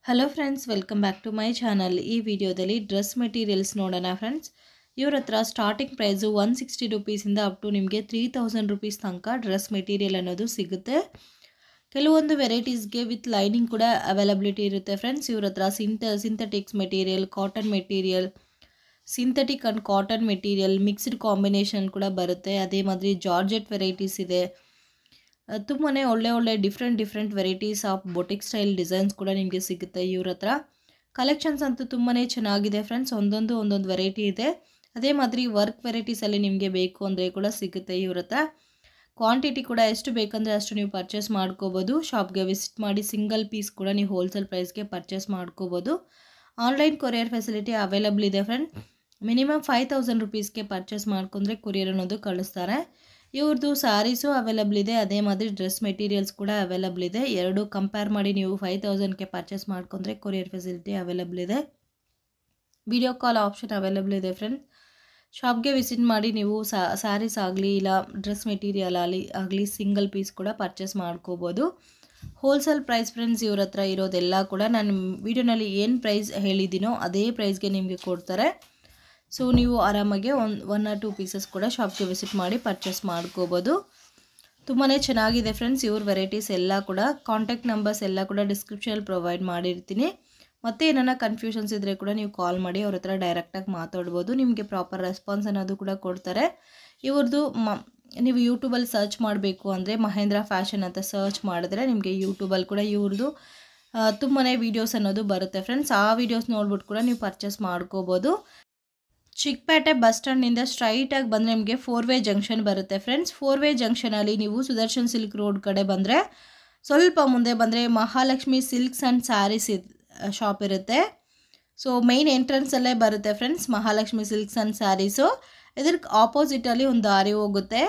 Hello friends welcome back to my channel ಈ ವಿಡಿಯೋದಲ್ಲಿ dress materials ನೋಡೋಣ ಫ್ರೆಂಡ್ಸ್ ಇವ್ರ ಹತ್ರ ಸ್ಟಾರ್ಟಿಂಗ್ ಪ್ರೈಸು ಒನ್ ಸಿಕ್ಸ್ಟಿ ರುಪೀಸಿಂದ ಅಪ್ ಟು ನಿಮಗೆ ತ್ರೀ ತೌಸಂಡ್ ರುಪೀಸ್ ತನಕ ಡ್ರೆಸ್ ಮೆಟೀರಿಯಲ್ ಅನ್ನೋದು ಸಿಗುತ್ತೆ ಕೆಲವೊಂದು ವೆರೈಟೀಸ್ಗೆ ವಿತ್ ಲೈನಿಂಗ್ ಕೂಡ ಅವೈಲಬಿಲಿಟಿ ಇರುತ್ತೆ ಫ್ರೆಂಡ್ಸ್ ಇವ್ರ ಹತ್ರ synth synthetics material cotton material synthetic and cotton material mixed combination ಕೂಡ ಬರುತ್ತೆ ಅದೇ ಮಾದರಿ ಜಾರ್ಜೆಟ್ ವೆರೈಟೀಸ್ ಇದೆ ತುಂಬಾ ಒಳ್ಳೆ ಒಳ್ಳೆ different different varieties of boutique style designs ಕೂಡ ನಿಮಗೆ ಸಿಗುತ್ತೆ ಇವ್ರ ಹತ್ರ ಕಲೆಕ್ಷನ್ಸ್ ಅಂತೂ ತುಂಬಾ ಚೆನ್ನಾಗಿದೆ ಫ್ರೆಂಡ್ಸ್ ಒಂದೊಂದು ಒಂದೊಂದು ವೆರೈಟಿ ಇದೆ ಅದೇ ಮಾದರಿ ವರ್ಕ್ ವೆರೈಟೀಸಲ್ಲಿ ನಿಮಗೆ ಬೇಕು ಅಂದರೆ ಕೂಡ ಸಿಗುತ್ತೆ ಇವ್ರ ಹತ್ರ ಕ್ವಾಂಟಿಟಿ ಕೂಡ ಎಷ್ಟು ಬೇಕಂದರೆ ಅಷ್ಟು ನೀವು ಪರ್ಚೇಸ್ ಮಾಡ್ಕೋಬೋದು ಶಾಪ್ಗೆ ವಿಸಿಟ್ ಮಾಡಿ ಸಿಂಗಲ್ ಪೀಸ್ ಕೂಡ ನೀವು ಹೋಲ್ಸೇಲ್ ಪ್ರೈಸ್ಗೆ ಪರ್ಚೇಸ್ ಮಾಡ್ಕೋಬೋದು ಆನ್ಲೈನ್ ಕೊರಿಯರ್ ಫೆಸಿಲಿಟಿ ಅವೈಲಬಲ್ ಇದೆ ಫ್ರೆಂಡ್ ಮಿನಿಮಮ್ ಫೈವ್ ತೌಸಂಡ್ ರುಪೀಸ್ಗೆ ಪರ್ಚೇಸ್ ಮಾಡ್ಕೊಂಡ್ರೆ ಕೊರಿಯರ್ ಅನ್ನೋದು ಕಳಿಸ್ತಾರೆ ಇವ್ರದ್ದು ಸ್ಯಾರೀಸು ಅವೈಲಬಲ್ ಇದೆ ಅದೇ ಮಾದರಿ ಡ್ರೆಸ್ ಮೆಟೀರಿಯಲ್ಸ್ ಕೂಡ ಅವೈಲಬಲ್ ಇದೆ ಎರಡು ಕಂಪೇರ್ ಮಾಡಿ ನೀವು ಫೈವ್ ತೌಸಂಡ್ಗೆ ಪರ್ಚೇಸ್ ಮಾಡ್ಕೊಂಡ್ರೆ ಕೊರಿಯರ್ ಫೆಸಿಲಿಟಿ ಅವೈಲಬಲ್ ಇದೆ ವಿಡಿಯೋ ಕಾಲ್ ಆಪ್ಷನ್ ಅವೈಲಬಲ್ ಇದೆ ಫ್ರೆಂಡ್ ಶಾಪ್ಗೆ ವಿಸಿಟ್ ಮಾಡಿ ನೀವು ಸ್ಯಾರೀಸ್ ಆಗಲಿ ಇಲ್ಲ ಡ್ರೆಸ್ ಮೆಟೀರಿಯಲ್ ಆಗಲಿ ಆಗಲಿ ಸಿಂಗಲ್ ಪೀಸ್ ಕೂಡ ಪರ್ಚೇಸ್ ಮಾಡ್ಕೋಬೋದು ಹೋಲ್ಸೇಲ್ ಪ್ರೈಸ್ ಫ್ರೆಂಡ್ಸ್ ಇವ್ರ ಹತ್ರ ಇರೋದೆಲ್ಲ ಕೂಡ ನಾನು ವಿಡಿಯೋನಲ್ಲಿ ಏನು ಪ್ರೈಸ್ ಹೇಳಿದ್ದೀನೋ ಅದೇ ಪ್ರೈಸ್ಗೆ ನಿಮಗೆ ಕೊಡ್ತಾರೆ ಸೊ ನೀವು ಆರಾಮಾಗಿ ಒಂದು ಒನ್ ಆರ್ ಟೂ ಪೀಸಸ್ ಕೂಡ ಶಾಪ್ಗೆ ವಿಸಿಟ್ ಮಾಡಿ ಪರ್ಚೇಸ್ ಮಾಡ್ಕೋಬೋದು ತುಂಬಾ ಚೆನ್ನಾಗಿದೆ ಫ್ರೆಂಡ್ಸ್ ಇವ್ರ ವೆರೈಟೀಸ್ ಎಲ್ಲ ಕೂಡ ಕಾಂಟ್ಯಾಕ್ಟ್ ನಂಬರ್ಸ್ ಎಲ್ಲ ಕೂಡ ಡಿಸ್ಕ್ರಿಪ್ಷನಲ್ಲಿ ಪ್ರೊವೈಡ್ ಮಾಡಿರ್ತೀನಿ ಮತ್ತು ಏನಾರ ಕನ್ಫ್ಯೂಷನ್ಸ್ ಇದ್ದರೆ ಕೂಡ ನೀವು ಕಾಲ್ ಮಾಡಿ ಅವ್ರ ಹತ್ರ ಡೈರೆಕ್ಟಾಗಿ ಮಾತಾಡ್ಬೋದು ನಿಮಗೆ ಪ್ರಾಪರ್ ರೆಸ್ಪಾನ್ಸ್ ಅನ್ನೋದು ಕೂಡ ಕೊಡ್ತಾರೆ ಇವ್ರದ್ದು ಮ ನೀವು ಯೂಟ್ಯೂಬಲ್ಲಿ ಸರ್ಚ್ ಮಾಡಬೇಕು ಅಂದರೆ ಮಹೇಂದ್ರ ಫ್ಯಾಷನ್ ಅಂತ ಸರ್ಚ್ ಮಾಡಿದ್ರೆ ನಿಮಗೆ ಯೂಟ್ಯೂಬಲ್ಲಿ ಕೂಡ ಇವ್ರದ್ದು ತುಂಬಾ ವೀಡಿಯೋಸ್ ಅನ್ನೋದು ಬರುತ್ತೆ ಫ್ರೆಂಡ್ಸ್ ಆ ವೀಡಿಯೋಸ್ ನೋಡ್ಬಿಟ್ಟು ಕೂಡ ನೀವು ಪರ್ಚೇಸ್ ಮಾಡ್ಕೋಬೋದು ಚಿಕ್ಕಪೇಟೆ ಬಸ್ ಸ್ಟ್ಯಾಂಡ್ನಿಂದ ಸ್ಟ್ರೈಟಾಗಿ ಬಂದರೆ ನಿಮಗೆ ಫೋರ್ ವೇ ಜಂಕ್ಷನ್ ಬರುತ್ತೆ ಫ್ರೆಂಡ್ಸ್ ಫೋರ್ ವೇ ಜಂಕ್ಷನಲ್ಲಿ ನೀವು ಸುದರ್ಶನ್ ಸಿಲ್ಕ್ ರೋಡ್ ಕಡೆ ಬಂದರೆ ಸ್ವಲ್ಪ ಮುಂದೆ ಬಂದರೆ Mahalakshmi silks and sarees shop ಇರುತ್ತೆ ಸೊ ಮೈನ್ ಎಂಟ್ರೆನ್ಸಲ್ಲೇ ಬರುತ್ತೆ friends Mahalakshmi silks and sarees ಇದ್ರ ಆಪೋಸಿಟಲ್ಲಿ ಒಂದು ದಾರಿ ಹೋಗುತ್ತೆ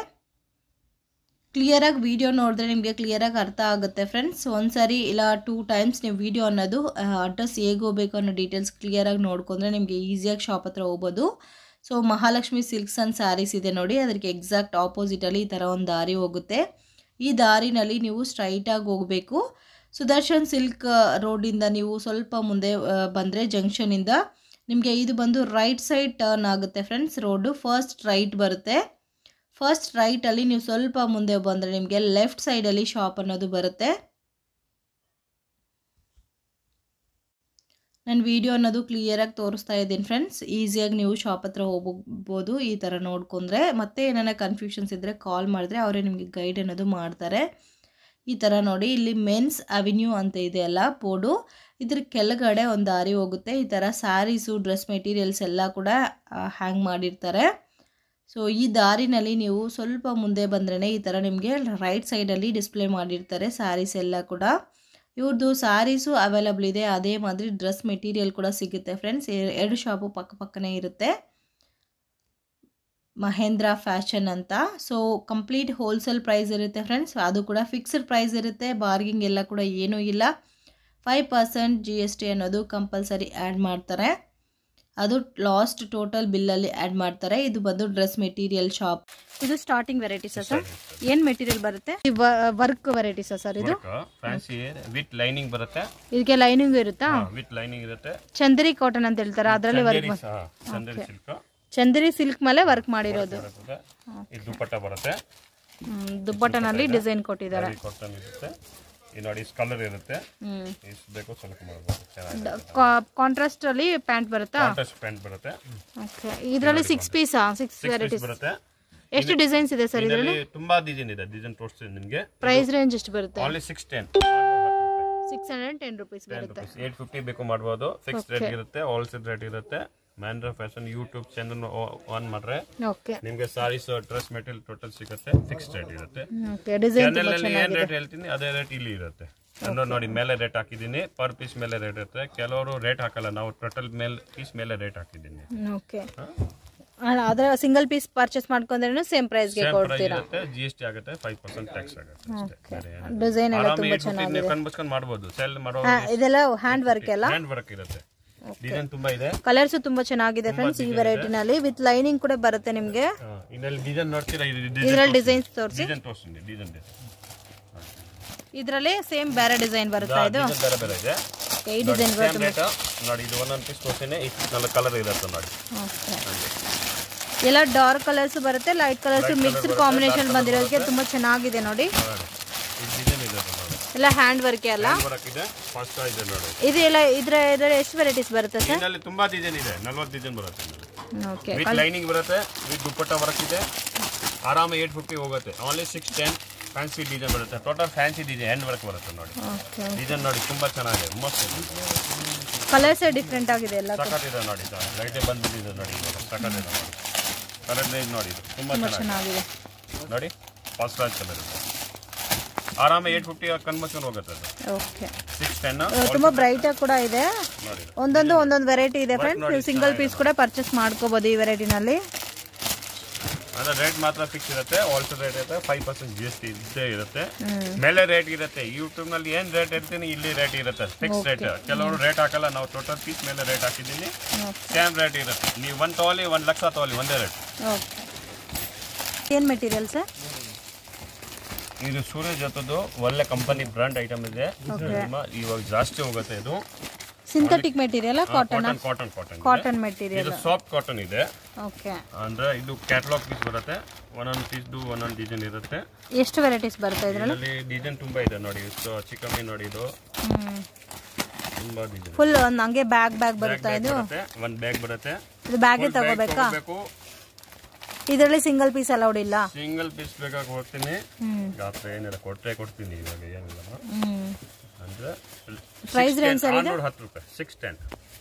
ಕ್ಲಿಯರಾಗಿ ವಿಡಿಯೋ ನೋಡಿದ್ರೆ ನಿಮಗೆ ಕ್ಲಿಯರಾಗಿ ಅರ್ಥ ಆಗುತ್ತೆ ಫ್ರೆಂಡ್ಸ್ ಒಂದ್ಸರಿ ಇಲ್ಲ ಟೂ ಟೈಮ್ಸ್ ನೀವು ವಿಡಿಯೋ ಅನ್ನೋದು ಅಡ್ರೆಸ್ ಹೇಗೆ ಹೋಗಬೇಕು ಅನ್ನೋ ಡೀಟೇಲ್ಸ್ ಕ್ಲಿಯರಾಗಿ ನೋಡ್ಕೊಂಡ್ರೆ ನಿಮಗೆ ಈಸಿಯಾಗಿ ಶಾಪ್ ಹತ್ರ ಹೋಗ್ಬೋದು so Mahalakshmi silks and sarees ಇದೆ ನೋಡಿ ಅದಕ್ಕೆ ಎಕ್ಸಾಕ್ಟ್ ಆಪೋಸಿಟಲ್ಲಿ ಈ ಥರ ಒಂದು ದಾರಿ ಹೋಗುತ್ತೆ ಈ ದಾರಿನಲ್ಲಿ ನೀವು ಸ್ಟ್ರೈಟಾಗಿ ಹೋಗಬೇಕು ಸುದರ್ಶನ್ ಸಿಲ್ಕ್ ರೋಡಿಂದ ನೀವು ಸ್ವಲ್ಪ ಮುಂದೆ ಬಂದರೆ ಜಂಕ್ಷನಿಂದ ನಿಮಗೆ ಇದು ಬಂದು ರೈಟ್ ಸೈಡ್ ಟರ್ನ್ ಆಗುತ್ತೆ ಫ್ರೆಂಡ್ಸ್ ರೋಡು ಫಸ್ಟ್ ರೈಟ್ ಬರುತ್ತೆ ಫಸ್ಟ್ ರೈಟಲ್ಲಿ ನೀವು ಸ್ವಲ್ಪ ಮುಂದೆ ಬಂದರೆ ನಿಮಗೆ ಲೆಫ್ಟ್ ಸೈಡಲ್ಲಿ ಶಾಪ್ ಅನ್ನೋದು ಬರುತ್ತೆ ನಾನು ವಿಡಿಯೋ ಅನ್ನೋದು ಕ್ಲಿಯರಾಗಿ ತೋರಿಸ್ತಾ ಇದ್ದೀನಿ ಫ್ರೆಂಡ್ಸ್ ಈಸಿಯಾಗಿ ನೀವು ಶಾಪ್ ಹತ್ರ ಹೋಗ್ಬೋದು ಈ ಥರ ನೋಡ್ಕೊಂಡ್ರೆ ಮತ್ತೆ ಏನಾರ ಕನ್ಫ್ಯೂಷನ್ಸ್ ಇದ್ದರೆ ಕಾಲ್ ಮಾಡಿದ್ರೆ ಅವರೇ ನಿಮಗೆ ಗೈಡ್ ಅನ್ನೋದು ಮಾಡ್ತಾರೆ ಈ ಥರ ನೋಡಿ ಇಲ್ಲಿ ಮೆನ್ಸ್ ಅವೆನ್ಯೂ ಅಂತ ಇದೆಯಲ್ಲ ಬೋರ್ಡು ಇದ್ರ ಕೆಳಗಡೆ ಒಂದು ದಾರಿ ಹೋಗುತ್ತೆ ಈ ಥರ ಸ್ಯಾರೀಸು ಡ್ರೆಸ್ ಮೆಟೀರಿಯಲ್ಸ್ ಎಲ್ಲ ಕೂಡ ಹ್ಯಾಂಗ್ ಮಾಡಿರ್ತಾರೆ ಸೊ ಈ ದಾರಿನಲ್ಲಿ ನೀವು ಸ್ವಲ್ಪ ಮುಂದೆ ಬಂದ್ರೇ ಈ ಥರ ನಿಮಗೆ ರೈಟ್ ಸೈಡಲ್ಲಿ ಡಿಸ್ಪ್ಲೇ ಮಾಡಿರ್ತಾರೆ ಸ್ಯಾರೀಸ್ ಎಲ್ಲ ಕೂಡ ಇವ್ರದ್ದು ಸ್ಯಾರೀಸು ಅವೈಲಬಲ್ ಇದೆ ಅದೇ ಮಾದರಿ ಡ್ರೆಸ್ ಮೆಟೀರಿಯಲ್ ಕೂಡ ಸಿಗುತ್ತೆ ಫ್ರೆಂಡ್ಸ್ ಎರಡು ಶಾಪು ಪಕ್ಕ ಪಕ್ಕನೇ ಇರುತ್ತೆ ಮಹೇಂದ್ರ ಫ್ಯಾಷನ್ ಅಂತ ಸೊ ಕಂಪ್ಲೀಟ್ ಹೋಲ್ಸೇಲ್ ಪ್ರೈಸ್ ಇರುತ್ತೆ ಫ್ರೆಂಡ್ಸ್ ಅದು ಕೂಡ ಫಿಕ್ಸ್ಡ್ ಪ್ರೈಸ್ ಇರುತ್ತೆ ಬಾರ್ಗಿಂಗ್ ಎಲ್ಲ ಕೂಡ ಏನೂ ಇಲ್ಲ five percent G S T ಅನ್ನೋದು ಕಂಪಲ್ಸರಿ ಆ್ಯಡ್ ಮಾಡ್ತಾರೆ ಅದು ಲಾಸ್ಟ್ ಟೋಟಲ್ ಬಿಲ್ಲಲ್ಲಿ ಆ್ಯಡ್ ಮಾಡ್ತಾರೆ ಇದು ಬಂದು ಡ್ರೆಸ್ ಮೆಟೀರಿಯಲ್ ಶಾಪ್ ಇದು ಸ್ಟಾರ್ಟಿಂಗ್ ವೆರೈಟೀಸ್ ಸರ್ ಏನ್ ಮೆಟೀರಿಯಲ್ ಬರುತ್ತೆ ವರ್ಕ್ ವೆರೈಟೀಸ್ ಸರ್ ಇದು ಫ್ಯಾನ್ಸಿ ವಿತ್ ಲೈನಿಂಗ್ ಬರುತ್ತೆ ಇದಕ್ಕೆ ಲೈನಿಂಗ್ ಇರುತ್ತಾ ವಿತ್ ಲೈನಿಂಗ್ ಇರುತ್ತೆ ಚಂದರಿ ಕಾಟನ್ ಅಂತ ಹೇಳ್ತಾರೆ ಅದರಲ್ಲಿ ವರ್ಕ್ ಚಂದೇರಿ ಸಹ ಚಂದೇರಿ ಸಿಲ್ಕ್ ಚಂದರಿ ಸಿಲ್ಕ್ ಮೇಲೆ ವರ್ಕ್ ಮಾಡಿರೋದು ಬರುತ್ತೆ ಇದು ದುಪ್ಪಟ್ಟ ಬರುತ್ತೆ ಹ್ಮ್, ದುಪ್ಪಟ್ಟನಲ್ಲಿ ಡಿಸೈನ್ ಕೊಟ್ಟಿದ್ದಾರೆ ಕಾಟನ್ ಇರುತ್ತೆ ಈ ನೋಡಿ ಕಲರ್ ಇರುತ್ತೆ ಹ್ಮ್ ಎಷ್ಟು ಬೇಕೋ ಸ್ವಲ್ಪ ಮಾಡ್ಬೋದು ಚೆನ್ನಾಗಿ ಕಾಂಟ್ರಾಸ್ಟ್ ಅಲ್ಲಿ ಪ್ಯಾಂಟ್ ಬರುತ್ತಾ ಕಾಂಟ್ರಾಸ್ಟ್ ಪ್ಯಾಂಟ್ ಬರುತ್ತೆ ಓಕೆ ಇದರಲ್ಲಿ ಸಿಕ್ಸ್ ಪೀಸಾ ಸಿಕ್ಸ್ ಸಿಕ್ಸ್ ವೆರೈಟೀಸ್ ಪೀಸ್ ಬರುತ್ತೆ ಎಷ್ಟು ಡಿಸೈನ್ಸ್ ಇದೆ ಸರ್ ಇದರಲ್ಲಿ ತುಂಬಾ ಡಿಸೈನ್ ಇದೆ ಡಿಸೈನ್ ತೋರಿಸ್ತೀನಿ ನಿಮಗೆ ಪ್ರೈಸ್ ರೇಂಜ್ ಎಷ್ಟು ಬರುತ್ತೆ only six ten six hundred ten rupees ಬರುತ್ತೆ ಏಟ್ ಫಿಫ್ಟಿ ಬೇಕು ಮಾಡ್ಬೋದು ಫಿಕ್ಸ್ ರೇಟ್ ಇರುತ್ತೆ ಹೋಲ್ಸೇಲ್ ರೇಟ್ ಇರುತ್ತೆ Mahendra fashion YouTube channel on ಮಾಡ್ರೆ ಓಕೆ ನಿಮ್ಗೆ ಸಾರೀಸ್ ಡ್ರೆಸ್ ಮೆಟೀರಿಯಲ್ ಟೋಟಲ್ ಸಿಗುತ್ತೆ ಫಿಕ್ಸ್ ರೇಟ್ ಇರುತ್ತೆ ಓಕೆ ಡಿಸೈನ್ ಚಾನಲ್ ಅಲ್ಲಿ ಏನ್ ರೇಟ್ ಹೇಳ್ತೀನಿ ಅದೇ ರೇಟ್ ಇಲ್ಲಿ ಇರುತ್ತೆ ಅಂದ್ರೆ ನೋಡಿ ಮೇಲೆ ರೇಟ್ ಹಾಕಿದ್ದೀನಿ ಪರ್ ಪೀಸ್ ಮೇಲೆ ರೇಟ್ ಇರುತ್ತೆ ಕೆಲವರು ರೇಟ್ ಹಾಕಲ್ಲ ನಾವು ಟೋಟಲ್ ಮೇಲೆ ಪೀಸ್ ಮೇಲೆ ರೇಟ್ ಹಾಕಿದ್ದೀನಿ ಓಕೆ ಅದರ ಸಿಂಗಲ್ ಪೀಸ್ ಪರ್ಚೇಸ್ ಮಾಡ್ಕೊಂಡ್ರೆ ಸೇಮ್ ಪ್ರೈಸ್ಗೆ ಸೇಮ್ ಪ್ರೈಸ್ ಕೊಡ್ತೀರಾ ಇರುತ್ತೆ ಜಿ ಎಸ್ ಟಿ ಆಗುತ್ತೆ ಫೈವ್ ಪರ್ಸೆಂಟ್ ಟ್ಯಾಕ್ಸ್ ಆಗುತ್ತೆ ಅಷ್ಟೇ ಬೇರೆ ಏನಿಲ್ಲ. ಡಿಸೈನ್ ಎಲ್ಲ ಆರಾಮಾಗಿ ಇಟ್ಬಿಟ್ಟು ನೀವು ಕಣ್ಮುಚ್ಕೊಂಡು ಮಾಡ್ಬೋದು ಸೆಲ್ ಮಾಡೋ ಇದೆಲ್ಲ ಹ್ಯಾಂಡ್ ವರ್ಕ್ ಎಲ್ಲ ಹ್ಯಾಂಡ್ ವರ್ಕ್ ಇರುತ್ತೆ ಡಿಸೈನ್ ತುಂಬಾ ಇದೆ ಕಲರ್ಸ್ ತುಂಬಾ ಚೆನ್ನಾಗಿದೆ ಫ್ರೆಂಡ್ಸ್ ಈ ವೆರೈಟಿನಲ್ಲಿ ವಿತ್ ಲೈನಿಂಗ್ ಕೂಡ ಬರುತ್ತೆ ನಿಮ್ಗೆ ಹಾ, ಇನ್ನಲ್ಲಿ ಡಿಸೈನ್ ನೋಡ್ತೀರಾ ಇದ್ರಲ್ಲಿ ಡಿಸೈನ್ಸ್ ತೋರಿಸಿ ಡಿಸೈನ್ ತೋರಿಸ್ತೀನಿ ಡಿಸೈನ್ ಇದರಲ್ಲಿ ಸೇಮ್ ಬೇರೆ ಡಿಸೈನ್ ಬರುತ್ತಾ ಇದು ಡಿಸೈನ್ ಬೇರೆ ಬೇರೆ ಇದೆ ಓಕೆ ಈ ಡಿಸೈನ್ ಸೇಮ್ ರೇಟ್ ನೋಡಿ ಇದು ಒಂದೊಂದು ಪೀಸ್ ತೋರಿಸ್ತೀನಿ ಇಷ್ಟು ಕಲರ್ ಇರುತ್ತೆ ನೋಡಿ ಓಕೆ ಎಲ್ಲ ಡಾರ್ಕ್ ಕಲರ್ಸ್ ಬರುತ್ತೆ ಲೈಟ್ ಕಲರ್ಸ್ ಮಿಕ್ಸ್ಡ್ ಕಾಂಬಿನೇಷನ್ ಬಂದಿರೋದಕ್ಕೆ ತುಂಬ ಚೆನ್ನಾಗಿದೆ ನೋಡಿ ನೋಡಿ ಇದು ಡಿಸೈನ್ ಇದೆ ನೋಡಿ ಎಲ್ಲ ಹ್ಯಾಂಡ್ ವರ್ಕ್ ಅಲ್ಲ ಬರಕ್ಕಿದೆ ಫಸ್ಟ್ ಇದೆ ನೋಡಿ ಇದು ಎಲ್ಲ ಇದ್ರ ಇದ್ರಲ್ಲಿ ಎಷ್ಟು ವೆರೈಟೀಸ್ ಬರುತ್ತೆ ಸರ್ ಇದರಲ್ಲಿ ತುಂಬಾ ಡಿಸೈನ್ ಇದೆ ನಲ್ವತ್ತು ಡಿಸೈನ್ ಬರುತ್ತೆ ಓಕೆ ವಿತ್ ಲೈನಿಂಗ್ ಬರುತ್ತೆ ವಿತ್ ದುಪ್ಪಟ್ಟ ವರ್ಕ್ ಇದೆ ಆರಾಮ ಏಟ್ ಫಿಫ್ಟಿ ಹೋಗುತ್ತೆ only six ten fancy design ಬರುತ್ತೆ total fancy design hand work ಬರುತ್ತೆ ನೋಡಿ ಓಕೆ ಡಿಸೈನ್ ನೋಡಿ ತುಂಬಾ ಚೆನ್ನಾಗಿದೆ ಮಸ್ತ್ ಇದೆ ಕಲರ್ಸ್ ಡಿಫ್ರೆಂಟ್ ಆಗಿದೆ ಎಲ್ಲ ಸಖತ್ ಇದೆ ನೋಡಿ ಲೈಟೇ ಬಂದ್ಬಿಟ್ಟಿದೆ ನೋಡಿ ಇವಾಗ ಸಖತ್ ಇದೆ ನೋಡಿ ಕಲರ್ ರೇಂಜ್ ನೋಡಿ ಇದು ತುಂಬಾ ತುಂಬ ಚೆನ್ನಾಗಿದೆ ಚೆನ್ನಾಗಿದೆ ನೋಡಿ ಫಸ್ಟ್ ಕ್ಲಾಸ್ ಕಲರ್ ಇದೆ ಆರಾಮ ಏಟ್ ಫಿಫ್ಟಿ ಕನ್ಮರ್ಷನ್ ಹೋಗುತ್ತೆ ಅದು ಓಕೆ ಸಿಕ್ಸ್ ಟೆನ್ ತುಂಬ ಬ್ರೈಟ್ ಕೂಡ ಇದೆ ನೋಡಿ ಒಂದೊಂದು ಒಂದೊಂದು ವೆರೈಟಿ ಇದೆ ಫ್ರೆಂಡ್ಸ್ ನೀವು ಸಿಂಗಲ್ ಪೀಸ್ ಕೂಡ ಪರ್ಚೇಸ್ ಮಾಡ್ಕೋಬಹುದು ಈ ವೆರೈಟಿನಲ್ಲಿ ಅಂದ್ರೆ ರೇಟ್ ಮಾತ್ರ ಫಿಕ್ಸ್ ಇರುತ್ತೆ ಹೋಲ್ಸೇಲ್ ರೇಟ್ ಇರುತ್ತೆ five percent G S T ಇದ್ದೇ ಇರುತ್ತೆ ಮೇಲೆ ರೇಟ್ ಇರುತ್ತೆ ಯೂಟ್ಯೂಬ್ ನಲ್ಲಿ ಏನ್ ರೇಟ್ ಇರ್ತೀನಿ ಇಲ್ಲಿ ರೇಟ್ ಇರುತ್ತೆ ಫಿಕ್ಸ್ ರೇಟ್ ಕೆಲವರು ರೇಟ್ ಹಾಕಲ್ಲ ನಾವು ಟೋಟಲ್ ಪೀಸ್ ಮೇಲೆ ರೇಟ್ ಹಾಕಿದ್ದೀನಿ ಸೇಮ್ ರೇಟ್ ಇರುತ್ತೆ ನೀವು ಒಂದ್ ತಗೊಳ್ಳಿ ಒಂದ್ ಲಕ್ಷ ತಗೊಳ್ಳಿ ಒಂದೇ ರೇಟ್ ಓಕೆ ಏನು ಮೆಟೀರಿಯಲ್ ಸರ್ ಇದು ಸೂರ್ಯ ಜೊತೆದು ಒಳ್ಳೆ ಕಂಪನಿ ಬ್ರಾಂಡ್ ಐಟಮ್ ಇದೆ ನಿಮ್ಮ ಇವಾಗ ಜಾಸ್ತಿ ಹೋಗುತ್ತೆ ಇದು synthetic material cotton cotton cotton cotton cotton material ಇದು ಸಾಫ್ಟ್ ಕಾಟನ್ ಇದೆ ಓಕೆ ಅಂದ್ರೆ ಇದು ಕ್ಯಾಟ್ಲಾಗ್ ಪೀಸ್ ಬರುತ್ತೆ ಒಂದೊಂದು ಪೀಸ್ದು ಒಂದೊಂದು ಡಿಸೈನ್ ಇರುತ್ತೆ ಎಷ್ಟು ವೆರೈಟೀಸ್ ಬರುತ್ತೆ ಇದರಲ್ಲಿ ಇದರಲ್ಲಿ ಡಿಸೈನ್ ತುಂಬಾ ಇದೆ ನೋಡಿ ಸೊ ಚಿಕಮ್ಮಿ ನೋಡಿ ಇದು ತುಂಬಾ ಡಿಸೈನ್ ಫುಲ್ ಒಂದು ಹಂಗೆ ಬ್ಯಾಗ್ ಬ್ಯಾಗ್ ಬರುತ್ತಾ ಇದು ಬರುತ್ತೆ ಒಂದ್ ಬ್ಯಾಗ್ ಬರುತ್ತೆ ಇದು ಬ್ಯಾಗೇ ತಗೋಬೇಕಾ ಬೇಕು ಇದರಲ್ಲಿ ಸಿಂಗಲ್ ಪೀಸ್ ಅಲೌಡ್ ಇಲ್ಲ ಸಿಂಗಲ್ ಪೀಸ್ ಬೇಕಾಗಿ ಕೊಡ್ತೀನಿ ಹ್ಮ್ ಗಾತ್ರ ಏನಿಲ್ಲ ಕೊಟ್ಟರೆ ಕೊಡ್ತೀನಿ ಇವಾಗ ಏನಿಲ್ಲ ಹ್ಮ್ ಅಂದ್ರೆ Price range ಸರ್ ಆರ್ನೂರ ಹತ್ತು ರೂಪಾಯಿ ಸಿಕ್ಸ್ ಟೆನ್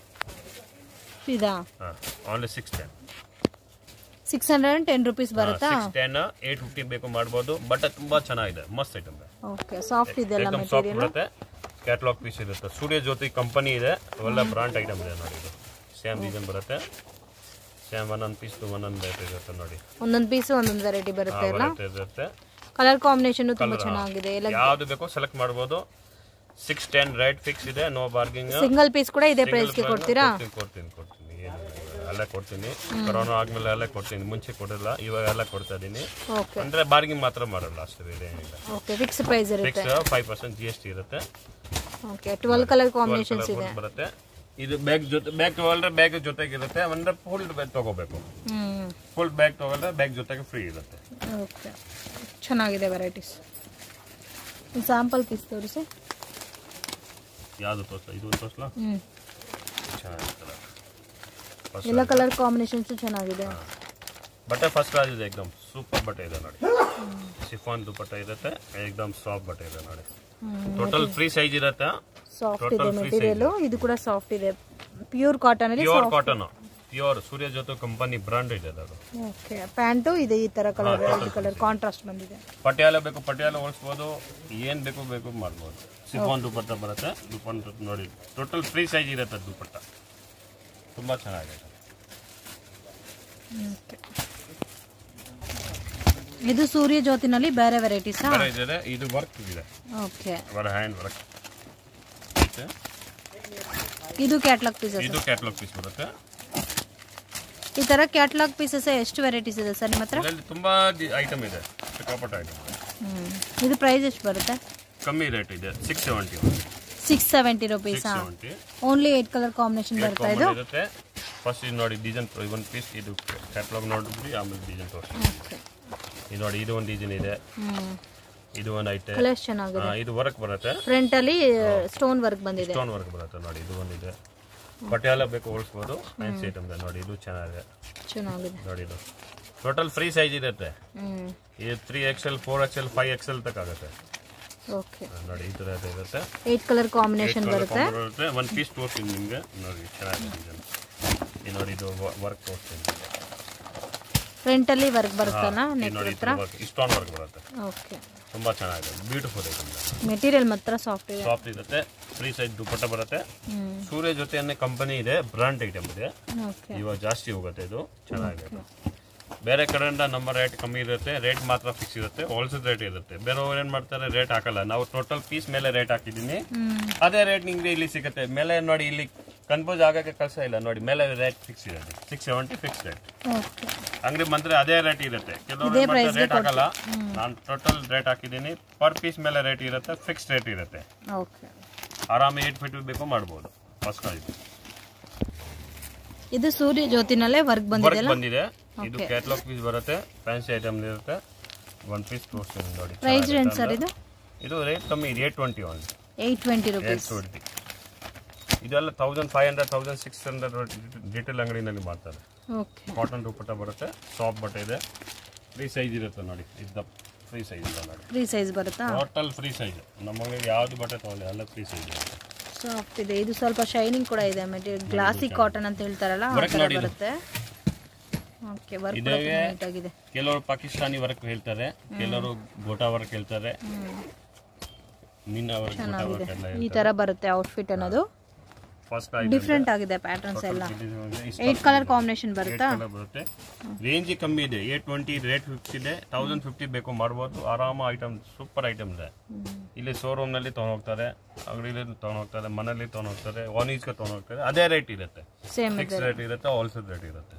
ಇದಾ ಹಾಂ only six ten six hundred and ten rupees ಬರುತ್ತಾ ಸಿಕ್ಸ್ ಟೆನ್ ಏಟ್ ಫಿಫ್ಟಿ ಬೇಕು ಮಾಡ್ಬೋದು ಬಟ್ ತುಂಬಾ ಚೆನ್ನಾಗಿದೆ ಮಸ್ತ್ ಐಟಮ್ ಓಕೆ ಸಾಫ್ಟ್ ಇದೆಲ್ಲ एकदम ಸಾಫ್ಟ್ ಬರುತ್ತೆ ಕ್ಯಾಟ್ಲಾಗ್ ಪೀಸ್ ಇರುತ್ತೆ ಸೂರ್ಯ ಜ್ಯೋತಿ ಕಂಪನಿ ಇದೆ ಒಳ್ಳೆ ಬ್ರಾಂಡ್ ಐಟಮ್ ಇದೆ ನೋಡಿ ಇದು ಸೇಮ್ ಡಿಸೈನ್ ಬರುತ್ತೆ ಸೇಮ್ ಒಂದೊಂದು ಪೀಸ್ ಒಂದೊಂದು ರೇಟ್ ಇರುತ್ತೆ ನೋಡಿ ಒಂದೊಂದು ಪೀಸ್ ಒಂದೊಂದು ವೆರೈಟಿ ಬರುತ್ತೆ ಅಲ್ಲ ಬರುತ್ತೆ ಇರುತ್ತೆ ಕಲರ್ ಕಾಂಬಿನೇಷನ್ ತುಂಬಾ ಚೆನ್ನಾಗಿದೆ ಎಲ್ಲ ಯಾವ್ದು ಬೇಕೋ ಸೆಲೆಕ್ಟ್ ಮಾಡ್ಬೋದು ಸಿಕ್ಸ್ ಟೆನ್ ರೇಟ್ ಫಿಕ್ಸ್ ಇದೆ ನೋ ಬಾರ್ಗಿಂಗ್ ಸಿಂಗಲ್ ಪೀಸ್ ಕೂಡ ಇದೇ ಪ್ರೈಸ್ಗೆ ಕೊಡ್ತೀರಾ ಕೊಡ್ತೀನಿ ಕೊಡ್ತೀನಿ ಏನಿಲ್ಲ ಅಲ್ಲೇ ಕೊಡ್ತೀನಿ ಕೊರೋನಾ ಆದ್ಮೇಲೆ ಅಲ್ಲೇ ಕೊಡ್ತೀನಿ ಮುಂಚೆ ಕೊಡಿಲ್ಲ ಇವಾಗ ಎಲ್ಲ ಕೊಡ್ತಾ ಇದೀನಿ ಓಕೆ ಅಂದ್ರೆ ಬಾರ್ಗಿಂಗ್ ಮಾತ್ರ ಮಾಡಲ್ಲ ಅಷ್ಟು ಇದೇನಿಲ್ಲ ಓಕೆ ಫಿಕ್ಸ್ ಪ್ರೈಸ್ ಇರುತ್ತೆ fix five percent G S T ಇರುತ್ತೆ ಓಕೆ ಟ್ವೆಲ್ ಕಲರ್ ಕಾಂಬಿನೇಷನ್ಸ್ ಇದೆ ಬರುತ್ತೆ ಇದು ಬ್ಯಾಗ್ ಜೊತೆ ಬ್ಯಾಗ್ ತಗೊಳ್ರೆ ಬ್ಯಾಗ್ ಜೊತೆಗಿರುತ್ತೆ ಅಂದ್ರೆ ಫುಲ್ ಬ್ಯಾಗ್ ತಗೋಬೇಕು ಹ್ಮ್ ಫುಲ್ ಬ್ಯಾಗ್ ತಗೊಳ್ರೆ ಬ್ಯಾಗ್ ಜೊತೆಗೆ ಫ್ರೀ ಇರುತ್ತೆ ಓಕೆ ಚೆನ್ನಾಗಿದೆ ವೆರೈಟೀಸ್ ಸ್ಯಾಂಪಲ್ ಪೀಸ್ ತೋರಿಸಿ ಯಾವುದು ತೋರಿಸ್ಲಾ ಇದು ಒಂದು ತೋರಿಸ್ಲಾ ಹ್ಮ್ ಚೆನ್ನಾಗಿರ್ತಲ್ಲ First ಎಲ್ಲ ಕಲರ್ ಕಾಂಬಿನೇಷನ್ಸ್ ಚೆನ್ನಾಗಿದೆ ಬಟ್ಟೆ ಫಸ್ಟ್ ಕ್ಲಾಸ್ ಇದೆ ಎಕ್ದಮ್ ಸೂಪರ್ ಬಟ್ಟೆ ಇದೆ ನೋಡಿ ಸಿಫಾನ್ ದುಪಟ್ಟ ಇರುತ್ತೆ ಎಕ್ದಮ್ ಸಾಫ್ಟ್ ಬಟ್ಟೆ ಇದೆ ನೋಡಿ ಟೋಟಲ್ ಫ್ರೀ ಸೈಜ್ ಇರುತ್ತೆ ಸಾಫ್ಟ್ ಇದೆ ಮೆಟೀರಿಯಲ್ ಇದು ಕೂಡ ಸಾಫ್ಟ್ ಇದೆ ಪ್ಯೂರ್ ಕಾಟನ್ ಅಲ್ಲಿ ಪ್ಯೂರ್ ಕಾಟನ್ ಪ್ಯೂರ್ ಸೂರ್ಯ ಜೊತೆ ಕಂಪನಿ ಬ್ರಾಂಡ್ ಇದೆ ಅದು ಓಕೆ ಪ್ಯಾಂಟು ಇದೆ ಈ ತರ ಕಲರ್ ರೆಡ್ ಕಲರ್ ಕಾಂಟ್ರಾಸ್ಟ್ ಬಂದಿದೆ ಪಟಿಯಾಲ ಬೇಕು ಪಟಿಯಾಲ ಓಡಿಸ್ಬೋದು ಏನ್ ಬೇಕು ಬೇಕು ಮಾಡ್ಬೋದು ಸಿಫಾನ್ ದುಪಟ್ಟ ಬರುತ್ತೆ ದುಪಟ್ಟ ನೋಡಿ ಟೋಟಲ್ ಫ್ರೀ ಸೈಜ್ ಇರುತ್ತೆ ದುಪಟ್ಟ ತುಂಬಾ ಚೆನ್ನಾಗಿದೆ ಇದು ಸೂರ್ಯ ಜ್ಯೋತಿನಲ್ಲಿ ಬೇರೆ ವೆರೈಟೀಸಾ ಬೇರೆ ಇದೆ ಇದು ವರ್ಕ್ ಇದೆ ಓಕೆ ಅವರ ಹ್ಯಾಂಡ್ ವರ್ಕ್ ಇದು ಕ್ಯಾಟ್ಲಾಗ್ ಪೀಸಸ್ ಇದು ಕ್ಯಾಟ್ಲಾಗ್ ಪೀಸ್ ಬರುತ್ತೆ ಈ ತರ ಕ್ಯಾಟ್ಲಾಗ್ ಪೀಸಸ್ ಎಷ್ಟು ವೆರೈಟೀಸ್ ಇದೆ ಸರ್ ನಿಮ್ಮ ಹತ್ರ ಇದರಲ್ಲಿ ತುಂಬಾ ಐಟಮ್ ಇದೆ ಸಿಕ್ಕಾಪಟ್ಟ ಐಟಮ್ ಹ್ಮ್. ಇದು ಪ್ರೈಸ್ ಎಷ್ಟು ಬರುತ್ತೆ ಕಮ್ಮಿ ರೇಟ್ ಇದೆ ಸಿಕ್ಸ್ ಸೆವೆಂಟಿ ಸಿಕ್ಸ್ ಸೆವೆಂಟಿ ರುಪೀಸಾ seventy only eight colour combination ಬರ್ತಾ ಇದು ಇರುತ್ತೆ ಫಸ್ಟ್ ಇದು ನೋಡಿ ಡಿಸೈನ್ ಒಂದು ಪೀಸ್ ಇದು ಕ್ಯಾಟ್ಲಾಗ್ ನೋಡಿದ್ರಿ ಆಮೇಲೆ ಡಿಸೈನ್ ತೋರಿಸಿ ಓಕೆ ಇದು ನೋಡಿ ಇದು ಒಂದು ಡಿಸೈನ್ ಇದೆ ಹ್ಮ್ ಇದು ಒಂದು ಐತೆ ಕಲರ್ಸ್ ಚೆನ್ನಾಗಿದೆ ಇದು ವರ್ಕ್ ಬರುತ್ತೆ ಫ್ರಂಟ್ ಅಲ್ಲಿ ಸ್ಟೋನ್ ವರ್ಕ್ ಬಂದಿದೆ ಸ್ಟೋನ್ ವರ್ಕ್ ಬರುತ್ತೆ ನೋಡಿ ಇದು ಒಂದಿದೆ ಬಟ್ಟೆ ಎಲ್ಲ ಬೇಕು ಹೋಲಿಸ್ಬೋದು ಫ್ಯಾನ್ಸಿ ಐಟಮ್ ಇದೆ ನೋಡಿ ಇದು ಚೆನ್ನಾಗಿದೆ ಚೆನ್ನಾಗಿದೆ ನೋಡಿ ಇದು ಟೋಟಲ್ ಫ್ರೀ ಸೈಜ್ ಇರುತ್ತೆ ಹ್ಮ್ ಇದು three XL four XL five XL ತಕ್ಕ ಆಗುತ್ತೆ ಓಕೆ ನೋಡಿ ಈ ಥರ ಇರುತ್ತೆ ಏಟ್ ಕಲರ್ ಕಾಂಬಿನೇಷನ್ ಬರುತ್ತೆ ಬರುತ್ತೆ ಒಂದು ಪೀಸ್ ತೋರಿಸ್ತೀನಿ ನಿಮಗೆ ನೋಡಿ ಚೆನ್ನಾಗಿದೆ design. ಇದು ನೋಡಿ ಇದು ವರ್ಕ್ ತೋರಿಸ್ತೀನಿ ಫ್ರಂಟ್ ಅಲ್ಲಿ ವರ್ಕ್ ಬರುತ್ತಲ್ಲ ಇದು ನೆಕ್ ನೋಡಿ ಹತ್ರ ವರ್ಕ್ ಸ್ಟೋನ್ ವರ್ಕ್ ಬರುತ್ತೆ ಓಕೆ ತುಂಬಾ ಚೆನ್ನಾಗಿದೆ ಬ್ಯೂಟಿಫುಲ್ ಐಟಮ್ ಮೆಟೀರಿಯಲ್ ಮಾತ್ರ ಸಾಫ್ಟ್ ಇದೆ ಸಾಫ್ಟ್ ಇರುತ್ತೆ ಫ್ರೀ ಸೈಜ್ ದುಪ್ಪಟ್ಟ ಬರುತ್ತೆ ಹ್ಮ್ ಸೂರ್ಯ ಜೊತೆ ಅನ್ನೋ ಕಂಪನಿ ಇದೆ ಬ್ರಾಂಡ್ ಐಟಮ್ ಇದೆ ಓಕೆ ಇವಾಗ ಜಾಸ್ತಿ ಹೋಗುತ್ತೆ ಇದು ಚೆನ್ನಾಗಿದೆ ಬೇರೆ ಕಡೆಯಿಂದ ನಮ್ಮ ರೇಟ್ ಕಮ್ಮಿ ಇರುತ್ತೆ ರೇಟ್ ಮಾತ್ರ ಫಿಕ್ಸ್ ಇರುತ್ತೆ ಹೋಲ್ಸೇಲ್ ರೇಟ್ ಇರುತ್ತೆ ಬೇರೆಯವ್ರು ಏನ್ ಮಾಡ್ತಾರೆ ರೇಟ್ ಹಾಕಲ್ಲ ನಾವು ಟೋಟಲ್ ಪೀಸ್ ಮೇಲೆ ರೇಟ್ ಹಾಕಿದ್ದೀನಿ ಹ್ಮ್ ಅದೇ ರೇಟ್ ನಿಮ್ಗೆ ಇಲ್ಲಿ ಸಿಗುತ್ತೆ ಮೇಲೆ ನೋಡಿ ಇಲ್ಲಿ ಕನ್ಫ್ಯೂಸ್ ಆಗಕ್ಕೆ ಕೆಲಸ ಇಲ್ಲ ನೋಡಿ ಮೇಲೆ ರೇಟ್ ಫಿಕ್ಸ್ ಇರುತ್ತೆ six seventy fix rate okay ಅಂಗಡಿ ಬಂದ್ರೆ ಅದೇ ರೇಟ್ ಇರುತ್ತೆ ಕೆಲವರು ರೇಟ್ ಹಾಕಲ್ಲ ನಾನು ಟೋಟಲ್ ರೇಟ್ ಹಾಕಿದ್ದೀನಿ ಪರ್ ಪೀಸ್ ಮೇಲೆ ರೇಟ್ ಇರುತ್ತೆ ಫಿಕ್ಸ್ ರೇಟ್ ಇರುತ್ತೆ ಓಕೆ ಆರಾಮ ಏಟ್ ಫೀಟ್ ಬೇಕು ಮಾಡ್ಬೋದು ಫಸ್ಟ್ ಇದು ಇದು ಸೂರ್ಯ ಜ್ಯೋತಿನಲ್ಲೇ ವರ್ಕ್ ವರ್ಕ್ ಬಂದಿದೆಯಲ್ಲ ಬಂದಿದೆ ಇದು ಕ್ಯಾಟ್ಲಾಗ್ ಪೀಸ್ ಬರುತ್ತೆ ಫ್ಯಾನ್ಸಿ ಐಟಮ್ ಇರುತ್ತೆ ಒನ್ ಪೀಸ್ ತೋರಿಸ್ತೀನಿ ನೋಡಿ ಪ್ರೈಸ್ ಚೆನ್ನಾಗಿದೆ ರೇಂಜ್ ಸರ್ ಅಂದ್ರೆ. ಇದು ಇದು ರೇಟ್ ಕಮ್ಮಿ ಇದೆ eight twenty one eight twenty eight rupees twenty ಇದೆಲ್ಲ thousand five hundred thousand six hundred retail ಅಂಗಡಿನಲ್ಲಿ ಮಾಡ್ತಾರೆ ಓಕೆ ಕಾಟನ್ ದುಪ್ಪಟ್ಟ ಬರುತ್ತೆ ಸಾಫ್ಟ್ ಬಟ್ಟೆ ಇದೆ ಫ್ರೀ ಸೈಜ್ ಇರುತ್ತೆ ನೋಡಿ ಇದು ಫ್ರೀ ಸೈಜ್ ಇದೆ ನೋಡಿ ಫ್ರೀ ಸೈಜ್ ಬರುತ್ತಾ ಟೋಟಲ್ ಫ್ರೀ ಸೈಜ್ ನಮಗೆ ಯಾವ್ದು ಬಟ್ಟೆ ತಗೊಳ್ಳಿ ಎಲ್ಲ ಫ್ರೀ ಸೈಜ್ ಸಾಫ್ಟ್ ಇದೆ ಇದು ಸ್ವಲ್ಪ ಶೈನಿಂಗ್ ಕೂಡ ಇದೆ ಮೆಟೀರಿಯಲ್ ಗ್ಲಾಸಿ ಕಾಟನ್ ಅಂತ ಹೇಳ್ತಾರಲ್ಲ ಆ Work ಥರ ನೋಡಿ ಇದು. ಬರುತ್ತೆ ಓಕೆ ವರ್ಕ್ ಇದೇ ನೀಟಾಗಿದೆ ಕೆಲವರು ಪಾಕಿಸ್ತಾನಿ ವರ್ಕ್ ಹೇಳ್ತಾರೆ ಕೆಲವರು ಗೋಟಾ ವರ್ಕ್ ಹೇಳ್ತಾರೆ ನಿನ್ನ ವರ್ಕ್ ಗೋಟಾ ವರ್ಕ್ ಎಲ್ಲ ಈ ತರ ಬರುತ್ತೆ ಔಟ್ಫಿಟ್ ಅನ್ನೋದು ಫಸ್ಟ್ ಡಿಫ್ರೆಂಟ್ ಆಗಿದೆ ಪ್ಯಾಟರ್ನ್ಸ್ ಎಲ್ಲ ಏಟ್ ಕಲರ್ ಕಾಂಬಿನೇಷನ್ ಬರುತ್ತಾ ಬರುತ್ತೆ ರೇಂಜ್ ಕಮ್ಮಿ ಇದೆ ಏಟ್ ಟ್ವೆಂಟಿ ರೇಟ್ ಫಿಕ್ಸ್ ಇದೆ ತೌಸಂಡ್ ಫಿಫ್ಟಿ ಬೇಕು ಮಾಡ್ಬೋದು ಆರಾಮ ಐಟಮ್ ಸೂಪರ್ ಐಟಮ್ ಇದೆ ಇಲ್ಲಿ ಶೋರೂಮ್ ನಲ್ಲಿ ತಗೊಂಡೋಗ್ತಾರೆ ಅಂಗಡಿಲಿ ತಗೊಂಡೋಗ್ತಾರೆ ಮನೇಲಿ ತಗೊಂಡೋಗ್ತಾರೆ ಒನ್ ಈಸ್ಗೆ ತಗೊಂಡೋಗ್ತಾರೆ ಅದೇ ರೇಟ್ ಇರುತ್ತೆ ಸೇಮ್ ಫಿಕ್ಸ್ ರೇಟ್ ಇರುತ್ತೆ ಹೋಲ್ಸೇಲ್ ರೇಟ್ ಇರುತ್ತೆ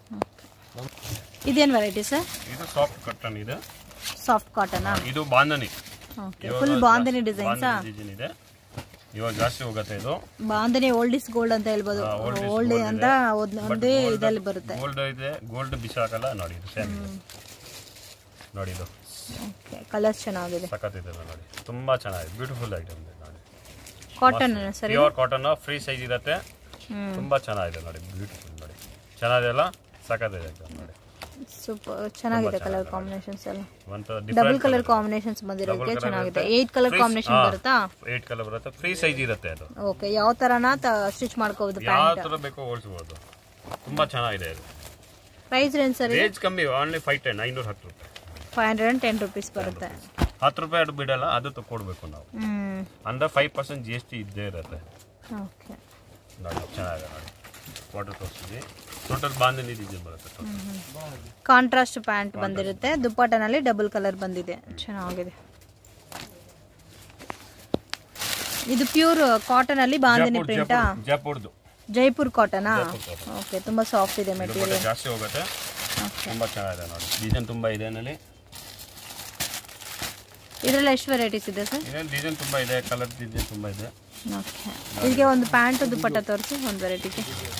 ಇದೇನು ವೆರೈಟಿ ಸರ್ ಇದು ಸಾಫ್ಟ್ ಕಟ್ಟನ್ ಇದೆ ಸಾಫ್ಟ್ ಕಾಟನಾ ಇದು ಬಾಂಧನಿ ಓಕೆ ಫುಲ್ ಬಾಂಧನಿ ಡಿಸೈನ್ಸಾ ಡಿಸೈನ್ ಇದೆ ಇವಾಗ ಜಾಸ್ತಿ ಹೋಗುತ್ತೆ ಇದು ಬಾಂಧನಿ ಓಲ್ಡ್ ಇಸ್ ಗೋಲ್ಡ್ ಅಂತ ಹೇಳ್ಬೋದು ಓಲ್ಡ್ ಅಂತ ಒಂದ್- ಒಂದೇ ಇದಲ್ಲಿ ಬರುತ್ತೆ ಗೋಲ್ಡ್ ಇದೆ ಗೋಲ್ಡ್ ಬಿಸಾಕಲ್ಲ ನೋಡಿ ಇದು ಸೇಮ್ ಇದೆ ನೋಡಿ ಇದು ಓಕೆ ಕಲರ್ಸ್ ಚೆನ್ನಾಗಿದೆ ಸಖತ್ ಇದೆ ನೋಡಿ ತುಂಬಾ ಚೆನ್ನಾಗಿದೆ ಬ್ಯೂಟಿಫುಲ್ ಐಟಮ್ ಇದೆ ನೋಡಿ ಕಾಟನ್ ಸರಿ ಪ್ಯೂರ್ ಕಾಟನ್ ಫ್ರೀ ಸೈಜ್ ಇರುತ್ತೆ ಹ್ಮ್ ತುಂಬಾ ಚೆನ್ನಾಗಿದೆ ನೋಡಿ ಬ್ಯೂಟಿಫುಲ್ ನೋಡಿ ಚೆನ್ನಾಗಿದೆ ಅಲ್ಲ ಸಖತ್ ಇದೆ ಐಟಮ್ ನೋಡಿ ಸೂಪರ್ ಚೆನ್ನಾಗಿದೆ ಕಲರ್ ಕಾಂಬಿನೇಷನ್ಸ್ ಎಲ್ಲ ಒಂಥರ ಡಬಲ್ ಡಿಫ್ರೆಂಟ್ ಕಲರ್ ಕಾಂಬಿನೇಷನ್ಸ್ ಬಂದಿರೋದಕ್ಕೆ ಚೆನ್ನಾಗಿದೆ ಏಟ್ ಕಲರ್ ಕಾಂಬಿನೇಷನ್ ಬರುತ್ತಾ ಏಟ್ ಕಲರ್ ಬರುತ್ತೆ ಫ್ರೀ ಸೈಜ್ ಇರುತ್ತೆ ಅದು ಓಕೆ ಯಾವ ತರನ ಸ್ಟಿಚ್ ಮಾಡ್ಕೋಬಹುದು ಯಾವ ತರ ಬೇಕೋ ಓಡಿಸ್ಬೋದು ತುಂಬಾ ಚೆನ್ನಾಗಿದೆ ಇದು ಪ್ರೈಸ್ ರೇಂಜ್ ಸರಿ ರೇಂಜ್ ಕಮ್ಮಿ ಓನ್ಲಿ ಫೈವ್ ಟೆನ್ ಐನೂರ ಹತ್ತು ರೂಪಾಯಿ five hundred and ten rupees ಬರುತ್ತೆ ಹತ್ತು ರೂಪಾಯಿ ಅದು ಬಿಡಲ್ಲ ಅದು ತಗೊಡ್ಬೇಕು ನಾವು ಹ್ಮ್ ಅಂದ್ರೆ five percent G S T ಇದ್ದೇ ಇರುತ್ತೆ ಓಕೆ ನೋಡಿ ಚೆನ್ನಾಗಿದೆ ನೋಡಿ ವಾಟರ್ ತೋರಿಸ್ತೀವಿ ಟೋಟಲ್ ಬಾಂಧನಿ ಡಿಸೈನ್ ಬರುತ್ತೆ ಕಾಂಟ್ರಾಸ್ಟ್ ಪ್ಯಾಂಟ್ ಬಂದಿರುತ್ತೆ ದುಪ್ಪಟ್ಟನಲ್ಲಿ ಡಬಲ್ ಕಲರ್ ಬಂದಿದೆ ಚೆನ್ನಾಗಿದೆ ಇದು ಪ್ಯೂರ್ ಕಾಟನ್ ಅಲ್ಲಿ ಬಾಂಧನಿ ಪ್ರಿಂಟಾ ಜೈಪುರ್ದು ಜೈಪುರ್ ಕಾಟನಾ cotton. ಓಕೆ ತುಂಬಾ ಸಾಫ್ಟ್ ಇದೆ ಇದು ಮೆಟೀರಿಯಲ್ ಬಟ್ಟೆ ಜಾಸ್ತಿ ಹೋಗುತ್ತೆ ತುಂಬಾ ಚೆನ್ನಾಗಿದೆ ನೋಡಿ ಡಿಸೈನ್ ತುಂಬಾ ಇದೆ ಇದರಲ್ಲಿ ಇದರಲ್ಲಿ ಎಷ್ಟು ವೆರೈಟೀಸ್ ಇದೆ ಸರ್ ಇದ್ರಲ್ಲಿ ಡಿಸೈನ್ ತುಂಬಾ ಇದೆ ಕಲರ್ ಡಿಸೈನ್ ತುಂಬಾ ಇದೆ ಓಕೆ ಇದಕ್ಕೆ ಒಂದು ಪ್ಯಾಂಟ್ ದುಪ್ಪಟ್ಟ ತೋರಿಸಿ ಒಂದು ವೆರೈಟಿಗೆ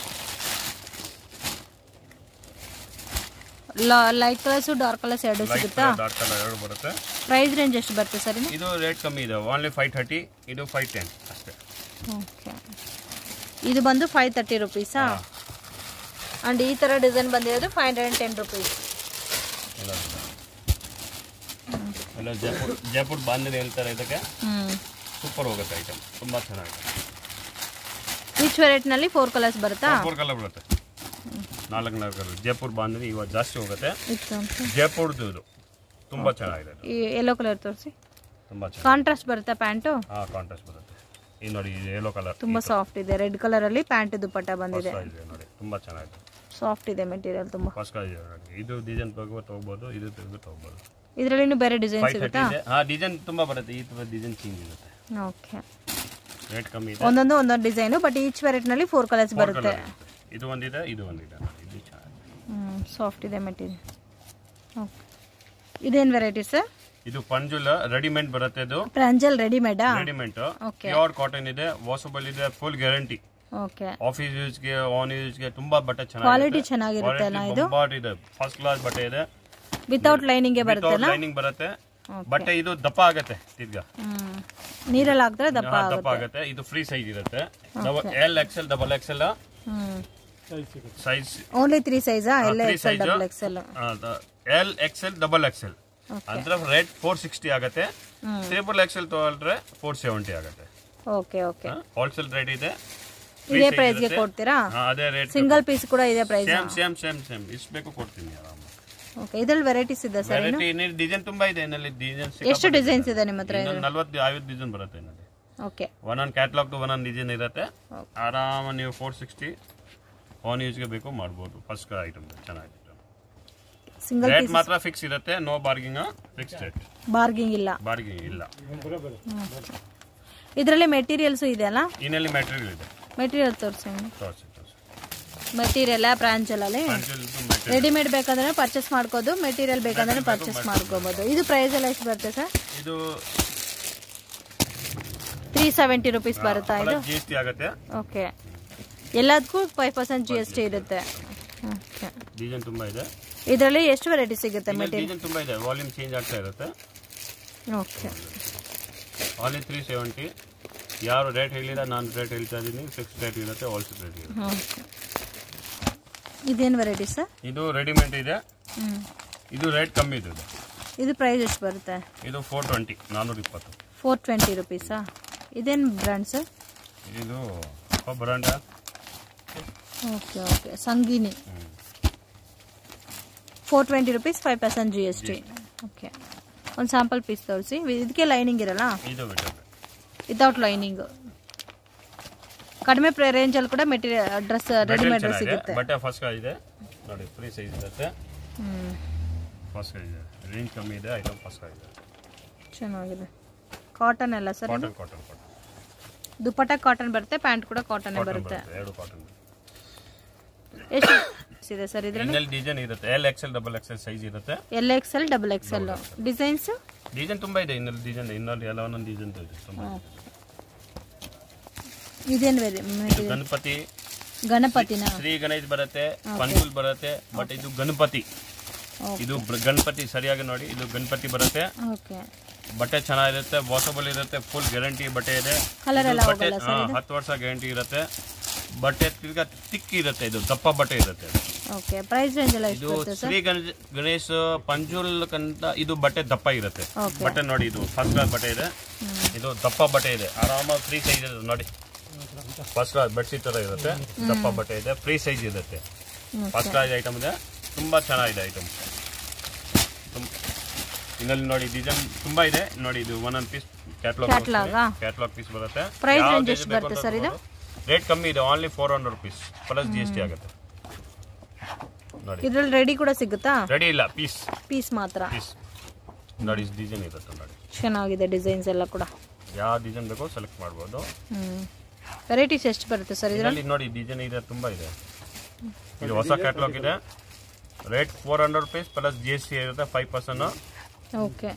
ಲೈಟ್ ಕಲರ್ಸು ಡಾರ್ಕ್ ಕಲರ್ಸ್ ಎರಡು ಲೈಟ್ ಸಿಗುತ್ತಾ ಡಾರ್ಕ್ ಕಲರ್ ಎರಡು ಬರುತ್ತೆ ಪ್ರೈಸ್ ರೇಂಜ್ ಎಷ್ಟು ಬರುತ್ತೆ ಸರ್ ಇದು ಇದು ರೇಟ್ ಕಮ್ಮಿ ಇದೆ ಓನ್ಲಿ ಫೈವ್ ಥರ್ಟಿ ಇದು ಫೈವ್ ಟೆನ್ ಅಷ್ಟೇ ಓಕೆ ಇದು ಬಂದು ಫೈವ್ ತರ್ಟಿ ರುಪೀಸಾ ಆ್ಯಂಡ್ ಈ ಥರ ಡಿಸೈನ್ ಬಂದಿರೋದು five hundred and ten rupees ಎಲ್ಲ ಇದೆ. ಎಲ್ಲ ಜೈಪುರ್ ಜೈಪುರ್ ಬಾಂಧನಿ ಹೇಳ್ತಾರೆ ಇದಕ್ಕೆ ಹ್ಞೂ ಸೂಪರ್ ಹೋಗುತ್ತೆ ಐಟಮ್ ತುಂಬಾ ಚೆನ್ನಾಗಿದೆ ಈಚ್ ವೆರೈಟಿನಲ್ಲಿ ಫೋರ್ ಕಲರ್ಸ್ ಬರುತ್ತಾ ಫೋರ್ ಕಲರ್ ಬರುತ್ತೆ ನಾಲ್ಕು ನಾಲ್ಕು ಕಲರ್ ಜೈಪುರ್ ಬಾಂಧನಿ ಇವಾಗ ಜಾಸ್ತಿ ಹೋಗುತ್ತೆ ಇತ್ತು ಅಂತ ಜೈಪುರ್ದು ಇದು ತುಂಬಾ ಚೆನ್ನಾಗಿದೆ ಇದು. ಈ ಯೆಲ್ಲೋ ಕಲರ್ ತೋರಿಸಿ ತುಂಬಾ ಚೆನ್ನಾಗಿ ಕಾಂಟ್ರಾಸ್ಟ್ ಬರುತ್ತಾ ಪ್ಯಾಂಟು ಹಾ ಕಾಂಟ್ರಾಸ್ಟ್ ಬರುತ್ತೆ ಇದು ನೋಡಿ ಇದು ಯೆಲ್ಲೋ ಕಲರ್ ತುಂಬ ಸಾಫ್ಟ್ ಇದೆ ರೆಡ್ ಕಲರಲ್ಲಿ ಪ್ಯಾಂಟ್ ದುಪ್ಪಟ್ಟ ಬಂದಿದೆ ಇದೆ ನೋಡಿ ತುಂಬಾ ಚೆನ್ನಾಗಿದೆ ಸಾಫ್ಟ್ ಇದೆ ಮೆಟೀರಿಯಲ್ ತುಂಬ ಫಸ್ಟ್ ಇದೆ ನೋಡಿ ಇದು ಡಿಸೈನ್ ಬೇಕು ತಗೋಬಹುದು ಇದು ತೆಗೆದು ತಗೋಬಹುದು ಇದರಲ್ಲಿ ಇನ್ನೂ ಬೇರೆ ಡಿಸೈನ್ ಫೈವ್ ಥರ್ಟಿ ಸಿಗುತ್ತಾ ಇದೆ ಹಾ ಡಿಸೈನ್ ತುಂಬಾ ಬರುತ್ತೆ ಈ ತರ ಡಿಸೈನ್ ಚೇಂಜ್ ಇರುತ್ತೆ ಓಕೆ ರೇಟ್ ಕಮ್ಮಿ ಇದೆ ಒಂದೊಂದು ಒಂದೊಂದು ಡಿಸೈನು ಬಟ್ ಈಚ್ ವೆರೈಟಿನಲ್ಲಿ ಫೋರ್ ಕಲರ್ಸ್ Four ಬರುತ್ತೆ colour ಇರುತ್ತೆ. ಇದು ಒಂದಿದೆ ಇದು ಒಂದಿದೆ ನೋಡಿ, ಇದು ಚೆನ್ನಾಗಿದೆ ಸಾಫ್ಟ್ ಇದೆ ಮೆಟೀರಿಯಲ್ ಓಕೆ ಇದೇನು ವೆರೈಟಿ ಸರ್ ಇದು ಪಂಜುಲ ರೆಡಿಮೇಡ್ ಬರುತ್ತೆ ಇದು ಪ್ರಂಜಲ್ ರೆಡಿಮೇಡಾ ರೆಡಿಮೇಡ್ Okay. ಪ್ಯೂರ್ ಕಾಟನ್ ಇದೆ ವಾಷಬಲ್ ಇದೆ ಫುಲ್ ಗ್ಯಾರಂಟಿ ಓಕೆ ಆಫೀಸ್ ಯೂಸ್ಗೆ ಆನ್ ಯೂಸ್ಗೆ ತುಂಬಾ ಬಟ್ಟೆ ಕ್ವಾಲಿಟಿ ಚೆನ್ನಾಗಿದೆ ಚೆನ್ನಾಗಿರುತ್ತೆ ಅಲ್ಲ ಇದು ಬೊಂಬಾಟ್ ಇದೆ ಫಸ್ಟ್ ಕ್ಲಾಸ್ ಬಟ್ಟೆ ಇದೆ ವಿತೌಟ್ ಲೈನಿಂಗೆ ಬರುತ್ತೆ ಲೈನಿಂಗ್ ಬರುತ್ತೆ ಬಟ್ಟೆ ಇದು ದಪ್ಪ ಆಗತ್ತೆ ತಿರ್ಗಾ ಹ್ಮ್ ನೀರಲ್ಲಿ ಹಾಕಿದ್ರೆ ದಪ್ಪ ಹಾ, ಆಗುತ್ತೆ ದಪ್ಪ ಆಗತ್ತೆ ಇದು ಫ್ರೀ ಸೈಜ್ ಇರುತ್ತೆ L XL double XL hmm size only three ಸೈಜಾ ಎಲ್ಲ three XL size. Double XL L XL double XL ಅಂದ್ರೆ ರೇಟ್ ಫೋರ್ ಸಿಕ್ಸ್ಟಿ ಆಗತ್ತೆ ಟ್ರಿಬಲ್ ಎಕ್ಸೆಲ್ ತಗೊಳ್ರೆ ಫೋರ್ ಸೆವೆಂಟಿ ಆಗತ್ತೆ ಓಕೆ ಓಕೆ ಹೋಲ್ಸೇಲ್ ರೇಟ್ ಇದೆ ಇದೇ ಪ್ರೈಸ್ಗೆ ಕೊಡ್ತೀರಾ ಹಾ, ಅದೇ ರೇಟ್ ಸಿಂಗಲ್ ಪೀಸ್ ಕೂಡ ಇದೆ price same same same same ಇಷ್ಟು ಬೇಕು ಕೊಡ್ತೀನಿ ಆರಾಮ ಓಕೆ ಇದ್ರಲ್ಲಿ ವೆರೈಟೀಸ್ ಇದೆ ಸರ್ ವೆರೈಟಿ ಡಿಸೈನ್ ತುಂಬಾ ಇದೆ ಇನ್ನಲ್ಲಿ ಡಿಸೈನ್ ಎಷ್ಟು ಡಿಸೈನ್ಸ್ ಇದೆ ನಿಮ್ಮ ಹತ್ರ ನಲ್ವತ್ತು ಐವತ್ತು ಡಿಸೈನ್ ಬರುತ್ತೆ ಇನ್ನಲ್ಲಿ ಓಕೆ ಒಂದೊಂದು ಕ್ಯಾಟ್ಲಾಗ್ ಒಂದೊಂದು ಡಿಸೈನ್ ಇರುತ್ತೆ ಆರಾಮ ನೀವು ಫೋರ್ ಸಿಕ್ಸ್ಟಿ ಆನ್ ಯೂಸ್ಗೆ ಬೇಕು ಮಾಡ್ಬೋದು ಫಸ್ಟ್ ಐಟಮ್ ಚೆನ್ನಾಗಿದೆ ಸಿಂಗಲ್ ರೇಟ್ ಮಾತ್ರ ಫಿಕ್ಸ್ ಇರುತ್ತೆ no bargaining fix rate bargaining ಇಲ್ಲ ಬಾರ್ಗಿಂಗ್ ಇಲ್ಲ ಇದರಲ್ಲಿ ಮೆಟೀರಿಯಲ್ಸು ಇದೆ ಅಲ್ಲ ಇನ್ನಲ್ಲಿ ಮೆಟೀರಿಯಲ್ ಇದೆ ಮೆಟೀರಿಯಲ್ ತೋರಿಸಿ ತೋರಿಸಿ ತೋರಿಸಿ ಮೆಟೀರಿಯಲ್ ಪ್ರಾಂಚಲಲ್ಲಿ ಮೆಟೀರಿಯಲ್ ರೆಡಿಮೇಡ್ ಬೇಕಂದ್ರೆ ಪರ್ಚೇಸ್ ಮಾಡ್ಕೋದು ಮೆಟೀರಿಯಲ್ ಬೇಕಂದ್ರೆ ಪರ್ಚೇಸ್ ಮಾಡ್ಕೋಬಹುದು ಇದು ಪ್ರೈಸ್ ಎಲ್ಲ ಎಷ್ಟು ಬರುತ್ತೆ ಸರ್ ಇದು ತ್ರೀ ತ್ರೀ ಸೆವೆಂಟಿ ರುಪೀಸ್ ಬರುತ್ತಾ ಇದು ಜಿ ಎಸ್ ಟಿ ಆಗುತ್ತೆ ಓಕೆ ಎಲ್ಲದಕ್ಕೂ five percent G S T ಇರುತ್ತೆ ಓಕೆ ಡಿಸೈನ್ ತುಂಬಾ ಇದೆ ಇದರಲ್ಲಿ ಎಷ್ಟು ವೆರೈಟಿ ಸಿಗುತ್ತೆ ಮೆಟೀರಿಯಲ್ ಡಿಸೈನ್ ತುಂಬಾ ಇದೆ ವಾಲ್ಯೂಮ್ ಚೇಂಜ್ ಆಗ್ತಾ ಇರುತ್ತೆ ಓಕೆ ಆನ್ಲಿ ತ್ರೀ ಸೆವೆಂಟಿ ಯಾರು ರೇಟ್ ಹೇಳಿಲ್ಲ ನಾನು ರೇಟ್ ಹೇಳ್ತಾ ಇದ್ದೀನಿ ಫಿಕ್ಸ್ ರೇಟ್ ಇರುತ್ತೆ ಹೋಲ್ಸೇಲ್ ರೇಟ್ ಇರುತ್ತೆ ಓಕೆ ಇದೇನು ವೆರೈಟಿ ಸರ್ ಇದು ರೆಡಿಮೇಡ್ ಇದೆ ಹ್ಞೂ ಇದು ರೇಟ್ ಕಮ್ಮಿ ಇದೆ ಇದು. ಇದು ಪ್ರೈಸ್ ಎಷ್ಟು ಬರುತ್ತೆ ಇದು ಫೋರ್ ಟ್ವೆಂಟಿ ನಾನ್ನೂರ ಇಪ್ಪತ್ತು ಫೋರ್ ಟ್ವೆಂಟಿ ರುಪೀಸಾ ಇದೇನು ಬ್ರ್ಯಾಂಡ್ ಸರ್ ಇದು ಬ್ರಾಂಡ ಓಕೆ ಓಕೆ ಸಂಗೀನಿ four twenty rupees five percent G S T okay ಒಂದು ಸ್ಯಾಂಪಲ್ ಪೀಸ್ ತೋರಿಸಿ ಇದಕ್ಕೆ ಲೈನಿಂಗ್ ಇರಲ್ಲ ಇದು ಬಿಟ್ಟು ವಿತೌಟ್ ಲೈನಿಂಗ್ ಕಡಿಮೆ ಪ್ರೈ ರೇಂಜಲ್ಲಿ ಕೂಡ ಮೆಟೀರಿಯಲ್ ಡ್ರೆಸ್ ರೆಡಿಮೇಡ್ ಡ್ರೆಸ್ ಸಿಗುತ್ತೆ ಬಟ್ಟೆ ಫಸ್ಟ್ ಇದೆ ನೋಡಿ ಫ್ರೀ ಸೈಜ್ ಇರುತ್ತೆ ಹ್ಞೂ ಫಸ್ಟ್ ಇದೆ ರೇಂಜ್ ಕಮ್ಮಿ ಇದೆ ಐಟಮ್ ಫಸ್ಟ್ ಇದೆ ಚೆನ್ನಾಗಿದೆ ಕಾಟನ್ ಎಲ್ಲ sir cotton cotton cotton dupatta cotton ಬರುತ್ತೆ ಪ್ಯಾಂಟ್ ಕೂಡ ಕಾಟನ್ ಕಾಟನ್ ಬರುತ್ತೆ ಬರುತ್ತೆ ಎರಡು ಕಾಟನ್ ಎಷ್ಟು ಇದೆ ಸರ್ ಇದರಲ್ಲಿ ಇನ್ನಲ್ಲಿ ಡಿಸೈನ್ ಇರುತ್ತೆ L XL double XL size ಇರುತ್ತೆ L X L double X L designs design ತುಂಬಾ ಇದೆ ಇನ್ನಲ್ಲಿ ಡಿಸೈನ್ ಇನ್ನಲ್ಲಿ ಎಲ್ಲ ಒಂದೊಂದು ಡಿಸೈನ್ ಇದೆ ತುಂಬಾ ಇದೇನು ವೆರಿ ಮೆಟೀರಿಯಲ್ ಗಣಪತಿ ಗಣಪತಿನ ಶ್ರೀ ಗಣೇಶ್ ಬರುತ್ತೆ ಪಂಜುಲ್ ಬರುತ್ತೆ ಬಟ್ ಇದು ಗಣಪತಿ ಇದು ಬ- ಗಣಪತಿ ಸರಿಯಾಗಿ ನೋಡಿ ಇದು ಗಣಪತಿ ಬರುತ್ತೆ ಓಕೆ ಬಟ್ಟೆ ಚೆನ್ನಾಗಿರುತ್ತೆ ವಾಷಬಲ್ ಇರುತ್ತೆ ಫುಲ್ ಗ್ಯಾರಂಟಿ ಬಟ್ಟೆ ಇದೆ ಕಲರ್ ಇದು ಎಲ್ಲ ಬಟ್ಟೆ ಹೋಗಲ್ಲ ಹಾ, ಹತ್ತು ವರ್ಷ ಗ್ಯಾರಂಟಿ ಇರುತ್ತೆ ಬಟ್ಟೆ ತಿರ್ಗಾ ತಿಕ್ ಇರುತ್ತೆ ಇದು ದಪ್ಪ ಬಟ್ಟೆ ಇರುತ್ತೆ ಓಕೆ ಪ್ರೈಸ್ ರೇಂಜ್ ಎಲ್ಲ ಎಷ್ಟು ಇದು ಬರುತ್ತೆ ಸರ್ ಶ್ರೀ ಗಣೇಶ್ ಗಣೇಶ್ ಪಂಜುಲ್ ಕಂತ ಇದು ಬಟ್ಟೆ ದಪ್ಪ ಇರುತ್ತೆ Okay. ಬಟ್ಟೆ ನೋಡಿ ಇದು ಫಸ್ಟ್ ಕ್ಲಾಸ್ ಬಟ್ಟೆ ಇದೆ ಇದು ದಪ್ಪ ಬಟ್ಟೆ ಇದೆ ಆರಾಮಾಗಿ ಫ್ರೀ ಸೈಜ್ ಇದೆ ನೋಡಿ ಫಸ್ಟ್ ಕ್ಲಾಸ್ ಬೆಡ್ಶೀಟ್ ತರ ಇರುತ್ತೆ ದಪ್ಪ ಬಟ್ಟೆ ಇದೆ ಫ್ರೀ ಸೈಜ್ ಇರುತ್ತೆ ಫಸ್ಟ್ ಕ್ಲಾಸ್ ಐಟಮ್ ಇದೆ ತುಂಬಾ ಚೆನ್ನಾಗಿದೆ ಐಟಮ್ ಇನ್ನಲ್ಲಿ ನೋಡಿ ಡಿಸೈನ್ ತುಂಬಾ ಇದೆ ನೋಡಿ ಇದು ಒಂದೊಂದು ಪೀಸ್ ಕ್ಯಾಟ್ಲಾಗ್ Catalog ಆ? ಕ್ಯಾಟ್ಲಾಗ್ ಪೀಸ್ ಬರುತ್ತೆ Price ಯಾವ range design ಎಷ್ಟು ಬೇಕು ಬರುತ್ತೆ ಅಂತ sir ಇದು? ತಗೊಳ್ಬೋದು. ರೇಟ್ ಕಮ್ಮಿ ಇದೆ only four hundred rupees plus G S T ಆಗುತ್ತೆ ನೋಡಿ ಇದ್ರಲ್ಲಿ ರೆಡಿ ಕೂಡ ಸಿಗುತ್ತಾ ರೆಡಿ ಇಲ್ಲ ಪೀಸ್ ಪೀಸ್ ಮಾತ್ರ ಪೀಸ್ ನೋಡಿ ಡಿಸೈನ್ ಇರುತ್ತೆ ನೋಡಿ ಚೆನ್ನಾಗಿದೆ ಡಿಸೈನ್ಸ್ ಎಲ್ಲ ಕೂಡ ಯಾವ ಡಿಸೈನ್ ಬೇಕೋ ಸೆಲೆಕ್ಟ್ ಮಾಡ್ಬೋದು ಹ್ಮ್ ವೆರೈಟೀಸ್ ಎಷ್ಟು ಬರುತ್ತೆ ಸರ್ ಇದರಲ್ಲಿ ಇದರಲ್ಲಿ ನೋಡಿ ಡಿಸೈನ್ ಇದೆ ತುಂಬಾ ಇದೆ ಇದು ಹೊಸ ಕ್ಯಾಟ್ಲಾಗ್ ಇದೆ rate four hundred rupees plus G S T ಇರುತ್ತೆ ಫೈವ್ ಪರ್ಸೆಂಟ್ ಓಕೆ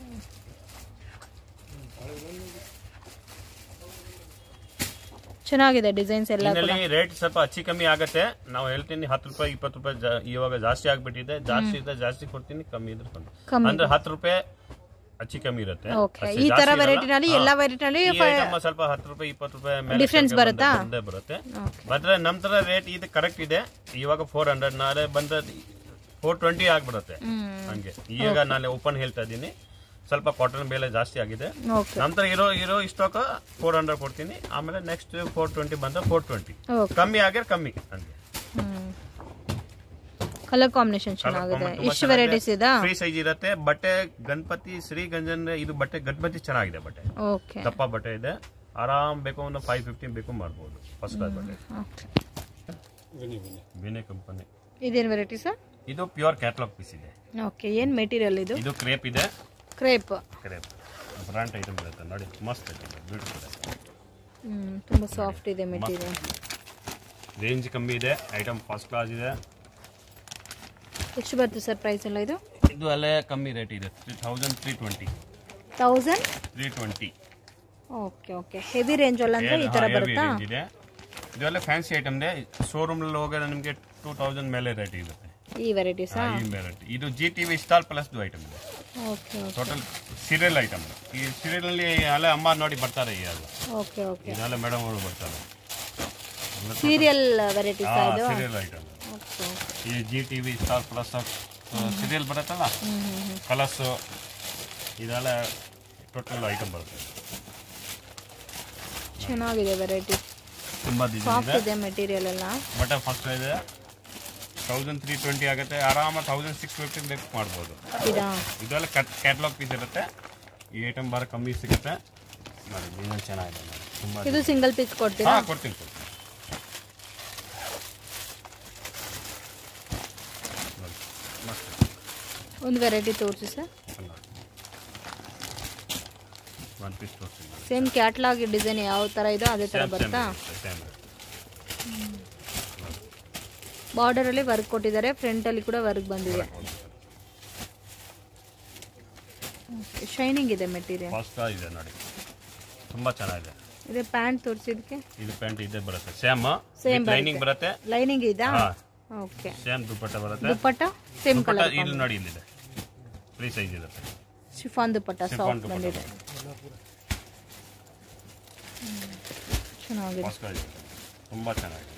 ಚೆನ್ನಾಗಿದೆ ಡಿಸೈನ್ಸ್ ಎಲ್ಲ ಕೂಡ ಇದರಲ್ಲಿ ರೇಟ್ ಸ್ವಲ್ಪ ಹೆಚ್ಚು ಕಮ್ಮಿ ಆಗುತ್ತೆ ನಾವು ಹೇಳ್ತೀನಿ ಹತ್ತು ರೂಪಾಯಿ ಇಪ್ಪತ್ತು ರೂಪಾಯಿ ಜಾ- ಇವಾಗ ಜಾಸ್ತಿ ಆಗ್ಬಿಟ್ಟಿದೆ ಜಾಸ್ತಿ ಇದ್ರೆ ಜಾಸ್ತಿ ಕೊಡ್ತೀನಿ ಕಮ್ಮಿ ಇದ್ರೆ ಕಮ್ಮಿ ಕಮ್ಮಿ ಅಂದ್ರೆ ಹತ್ತು ರೂಪಾಯಿ ಹೆಚ್ಚು ಕಮ್ಮಿ ಇರುತ್ತೆ ಓಕೆ ಅಷ್ಟೇ, ಈ ಜಾಸ್ತಿ ತರ ಇರಲ್ಲ. ವೆರೈಟಿನಲ್ಲಿ ಹಾ. ಎಲ್ಲ ವೆರೈಟಿನಲ್ಲಿ ಈ item ಸ್ವಲ್ಪ ಹತ್ತು ರೂಪಾಯಿ ಇಪ್ಪತ್ತು ರೂಪಾಯಿ ಮೇಲೆ Difference ಕೆಳಗೆ ಬರುತ್ತಾ? ಬಂದೇ ಬರುತ್ತೆ ಮಾತ್ರ ನಂತರ ರೇಟ್ ಇದು ಕರೆಕ್ಟ್ ಇದೆ ಇವಾಗ ಫೋರ್ ಹಂಡ್ರೆಡ್ ನಾಳೆ ಬಂದ ಫೋರ್ ಟ್ವೆಂಟಿ ಆಗ್ಬಿಡುತ್ತೆ ಹಂಗೆ ಈಗ ನಾನು ಓಪನ್ ಹೇಳ್ತಾ ಇದ್ದೀನಿ ಸ್ವಲ್ಪ ಕಾಟನ್ ಬೆಲೆ ಜಾಸ್ತಿ ಆಗಿದೆ ಓಕೆ ನಂತರ ಇರೋ ಇರೋ ಸ್ಟಾಕ್ ಫೋರ್ ಹಂಡ್ರೆಡ್ ಕೊಡ್ತೀನಿ ಆಮೇಲೆ ನೆಕ್ಸ್ಟ್ ಫೋರ್ ಟ್ವೆಂಟಿ ಬಂದ ಫೋರ್ ಟ್ವೆಂಟಿ ಓಕೆ ಕಮ್ಮಿ ಆಗ್ಯಾರ ಕಮ್ಮಿ ಹಂಗೆ ಕಲರ್ ಕಾಂಬಿನೇಷನ್ ಚೆನ್ನಾಗಿದೆ ಇಷ್ಟು ವೆರೈಟೀಸ್ ಇದಾ ಫ್ರೀ ಸೈಜ್ ಇರುತ್ತೆ ಬಟ್ಟೆ ಗಣಪತಿ ಶ್ರೀ ಗಂಜನ್ ಇದು ಬಟ್ಟೆ ಗಣಪತಿ ಚೆನ್ನಾಗಿದೆ ಬಟ್ಟೆ ಓಕೆ ದಪ್ಪ ಬಟ್ಟೆ ಇದೆ ಆರಾಮ್ ಬೇಕು ಒಂದು ಫೈವ್ ಫಿಫ್ಟೀನ್ ಬೇಕು ಮಾಡ್ಬೋದು ಫಸ್ಟ್ ಕ್ಲಾಸ್ ಬಟ್ಟೆ ವಿನಯ್ ಕಂಪನಿ ಇದೇನು ವೆರೈಟಿ ಸರ್ ಇದು ಪ್ಯೂರ್ ಕ್ಯಾಟ್ಲಾಗ್ ಪೀಸ್ ಇದೆ ಓಕೆ ಏನು ಮೆಟೀರಿಯಲ್ ಇದು ಇದು ಕ್ರೇಪ್ ಇದೆ ಕ್ರೇಪ್ ಕ್ರೇಪ್ ಬ್ರಾಂಡ್ ಐಟಮ್ ಇರುತ್ತೆ ನೋಡಿ ಮಸ್ತ್ ಐಟಮ್ ಬ್ಯೂಟಿಫುಲ್ ಹ್ಮ್ ತುಂಬ ಸಾಫ್ಟ್ ಇದೆ ಮೆಟೀರಿಯಲ್ ರೇಂಜ್ ಕಮ್ಮಿ ಇದೆ ಐಟಮ್ ಫಸ್ಟ್ ಕ್ಲಾಸ್ ಇದೆ ಎಷ್ಟು ಬರುತ್ತೆ ಸರ್ ಪ್ರೈಸ್ ಎಲ್ಲ ಇದು ಇದು ಅಲ್ಲೇ ಕಮ್ಮಿ ರೇಟ್ ಇದೆ three thousand three twenty thousand three twenty okay okay heavy range ಅಲ್ಲ ಅಂದ್ರೆ ಈ ತರ ಬರುತ್ತಾ ರೇಂಜ್ ಇದೆ ಇದೆಲ್ಲ ಫ್ಯಾನ್ಸಿ ಐಟಮ್ ಇದೆ ಶೋರೂಮ್ ಅಲ್ಲಿ ಹೋಗೋದು ನಿಮಗೆ ಟೂ ತೌಸಂಡ್ ಮೇಲೆ ರೇಟ್ ಇರುತ್ತೆ ಈ ವೆರೈಟೀಸಾ ಈ ಮೇಲೆ ಇದು Zee T V Star Plus item ಇದೆ okay okay total serial item ಈ ಸೀರಿಯಲ್ ಅಲ್ಲಿ ಅಲ್ಲೇ ಅಮ್ಮ ನೋಡಿ ಬರ್ತಾರೆ ಈ ಎಲ್ಲ ಓಕೆ ಓಕೆ ಇದೆಲ್ಲ ಮೇಡಮ್ ಅವರು ಬರ್ತಾರೆ ಸೀರಿಯಲ್ ವೆರೈಟೀಸ್ ಇದು ಸೀರಿಯಲ್ ಐಟಮ್ ಓಕೆ ಈ Zee T V Star Plus serial ಬರುತ್ತಲ್ಲ ಕಲರ್ಸ್ ಇದೆಲ್ಲ ಟೋಟಲ್ ಐಟಮ್ ಬರುತ್ತೆ ಚೆನ್ನಾಗಿದೆ ವೆರೈಟಿ ತುಂಬ ಡಿಸೈನ್ ಸಾಫ್ಟ್ ಇದೆ ಇದೆ ಮೆಟೀರಿಯಲ್ ಎಲ್ಲ ಬಟ್ ಫಸ್ಟ್ ಇದೆ ತೌಸಂಡ್ ತ್ರೀ ಟ್ವೆಂಟಿ ಆಗುತ್ತೆ ಆರಾಮ ತೌಸಂಡ್ ಸಿಕ್ಸ್ ಫಿಫ್ಟಿ ಬೇಕು ಮಾಡ್ಬೋದು ಇದಾ ಇದೆಲ್ಲ ಕಟ್ ಕ್ಯಾಟ್ಲಾಗ್ ಪೀಸ್ ಇರುತ್ತೆ ಈ ಐಟಮ್ ಬಾರ ಕಮ್ಮಿ ಸಿಗುತ್ತೆ ನೋಡಿ ಡಿಸೈನ್ ಚೆನ್ನಾಗಿದೆ ನೋಡಿ ತುಂಬ ಇದು ಸಿಂಗಲ್ ಪೀಸ್ ಕೊಡ್ತೀರಾ ಹಾಂ ಕೊಡ್ತೀನಿ ಕೊಡ್ತೀನಿ ನೋಡಿ ಮಸ್ತ್ ಒಂದು ವೆರೈಟಿ ತೋರಿಸಿ ಸರ್ ಒನ್ ಪೀಸ್ ತೋರಿಸ್ತೀನಿ ನೋಡಿ ಸೇಮ್ ಕ್ಯಾಟ್ಲಾಗ್ ಡಿಸೈನ್ ಯಾವ ಥರ ಇದೋ ಅದೇ ಥರ ಸೇಮ್ ಬರುತ್ತಾ ಸೇಮ್ ಬಾರ್ಡರಲ್ಲಿ ವರ್ಕ್ ಕೊಟ್ಟಿದ್ದಾರೆ ಫ್ರಂಟಲ್ಲಿ ಕೂಡ ವರ್ಕ್ ಬಂದಿದೆ ಶೈನಿಂಗ್ ಇದೆ ಮೆಟೀರಿಯಲ್ ಫಾಸ್ಟ್ ಇದೆ ನೋಡಿ ತುಂಬ ಚೆನ್ನಾಗಿದೆ ಇದೆ ಪ್ಯಾಂಟ್ ತೋರಿಸಿದಕ್ಕೆ ಇದು ಪ್ಯಾಂಟ್ ಇದೆ ಬರುತ್ತೆ ಸೇಮ್ Same ಲೈನಿಂಗ್ ಬರುತ್ತೆ ಲೈನಿಂಗ್ ಇದಾ ಹಾ ಓಕೆ ಸೇಮ್ ದುಪ್ಪಟ್ಟ ಬರುತ್ತೆ ದುಪ್ಪಟ್ಟ ಸೇಮ್ ದುಪ್ಪಟ್ಟ ಕಲರ್ ಇಲ್ಲಿ ನೋಡಿ ಇಲ್ಲಿದೆ ಫ್ರೀ ಸೈಜ್ ಇರುತ್ತೆ chiffon dupatta Chiffon soft dupatta ಬಂದಿದೆ ಹ್ಮ್. ಚೆನ್ನಾಗಿದೆ ಮಸ್ತ್ ಇದೆ ತುಂಬಾ ಚೆನ್ನಾಗಿದೆ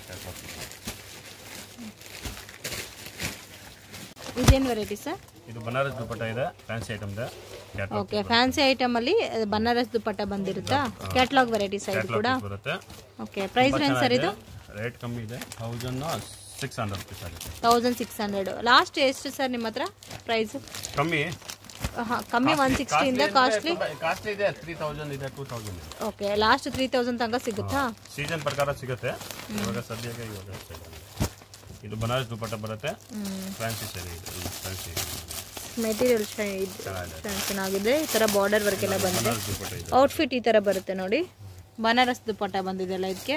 ಇದೇನು ವೆರೈಟಿ ಸರ್ ಇದು ಬನಾರಸ್ ದುಪ್ಪಟ್ಟ ಇದೆ ಫ್ಯಾನ್ಸಿ ಐಟಮ್ ಇದೆ ಓಕೆ ಫ್ಯಾನ್ಸಿ ಐಟಮ್ ಅಲ್ಲಿ ಅಹ್, ಬನಾರಸ್ ದುಪ್ಪಟ್ಟ ಬಂದಿರುತ್ತಾ ಕ್ಯಾಟ್ಲಾಗ್ ವೆರೈಟೀಸ್ ಇದು ಕೂಡ ಬರುತ್ತೆ ಓಕೆ ಪ್ರೈಸ್ ರೇಂಜ್ ಸರ್ ಇದು ರೇಟ್ ಕಮ್ಮಿ ಇದೆ ತೌಸಂಡ್ ಸಿಕ್ಸ್ ಹಂಡ್ರೆಡ್ ರುಪೀಸ್ ಆಗುತ್ತೆ ತೌಸಂಡ್ ಸಿಕ್ಸ್ ಹಂಡ್ರೆಡ್ ಲಾಸ್ಟ್ ಎಷ್ಟು ಸರ್ ನಿಮ್ಮ ಹತ್ರ ಪ್ರೈಸ್ ಕಮ್ಮಿ ಕಮ್ಮಿ ಒನ್ ಸಿಕ್ಸ್ಟಿಯಿಂದ ಕಾಸ್ಟ್ಲಿ ಕಾಸ್ಟ್ಲಿ ಇದೆ ತ್ರೀ ತೌಸಂಡ್ ಇದೆ ಟೂ ತೌಸಂಡ್ ಇದೆ ಓಕೆ ಲಾಸ್ಟ್ ತ್ರೀ ತೌಸಂಡ್ ತನಕ ಸಿಗುತ್ತಾ ಸೀಸನ್ ಪ್ರಕಾರ ಸಿಗುತ್ತೆ ಇವಾಗ ಸದ್ಯಕ್ಕೆ ಇವಾಗ ಸಿಗಲ್ಲ. ಇದು ಬನಾರಸ್ ದುಪ್ಪಟ್ಟ ಬರುತ್ತೆ ಫ್ಯಾನ್ಸಿ ಸರಿ ಇದೆ ಫ್ಯಾನ್ಸಿ ಮೆಟೀರಿಯಲ್ ಚೆನ್ನಾಗಿದೆ ಚೆನ್ನಾಗಿದೆ ಈ ಥರ ಬಾರ್ಡರ್ ವರ್ಕ್ ಎಲ್ಲ ಬಂದಿದೆ ಬನಾರಸ್ ದುಪ್ಪಟ್ಟ ಇದೆ ಔಟ್ಫಿಟ್ ಈ ಥರ ಬರುತ್ತೆ ನೋಡಿ ಬನಾರಸ್ ದುಪ್ಪಟ್ಟ ಬಂದಿದೆಲ್ಲ ಇದಕ್ಕೆ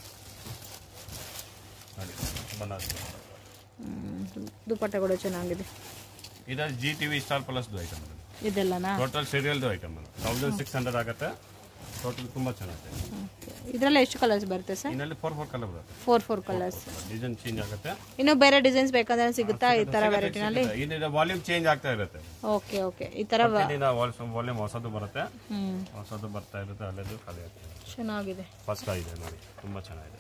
ನೋಡಿ ಬನಾರಸ್ ದುಪ್ಪಟ್ಟ. ದುಪ್ಪಟ್ಟ ಕೂಡ ಚೆನ್ನಾಗಿದೆ ಇದು Zee T V Star Plus item ಇದೆಲ್ಲನಾ ಟೋಟಲ್ ಸೀರಿಯಲ್ದು ಐಟಮ್ ತೌಸಂಡ್ ಸಿಕ್ಸ್ ಹಂಡ್ರೆಡ್ ಆಗುತ್ತೆ ಟೋಟಲ್ ತುಂಬ ಚೆನ್ನಾಗಿದೆ ಇದರಲ್ಲಿ ಎಷ್ಟು ಕಲರ್ಸ್ ಬರುತ್ತೆ ಸರ್ ಇನ್ನಲ್ಲಿ ಫೋರ್ ಫೋರ್ ಕಲರ್ ಬರುತ್ತೆ four four colours design change ಆಗುತ್ತೆ ಇನ್ನು ಬೇರೆ ಡಿಸೈನ್ಸ್ ಬೇಕಂದ್ರೆ ಸಿಗುತ್ತಾ ಈ ಥರ ವೆರೈಟಿನಲ್ಲಿ ಇದು ವಾಲ್ಯೂಮ್ ಚೇಂಜ್ ಆಗ್ತಾ ಇರುತ್ತೆ ಓಕೆ ಓಕೆ ಈ ಥರ ದಿನ ವಾಲ್ಯೂಮ್ ಹೊಸದು ಬರುತ್ತೆ ಹ್ಞೂ ಹೊಸದು ಬರ್ತಾ ಇರುತ್ತೆ ಅಲ್ಲೆದು ಖಾಲಿ ಆಗ್ತದೆ ಚೆನ್ನಾಗಿದೆ ಫಸ್ಟ್ ಇದೆ ನೋಡಿ ತುಂಬ ಚೆನ್ನಾಗಿದೆ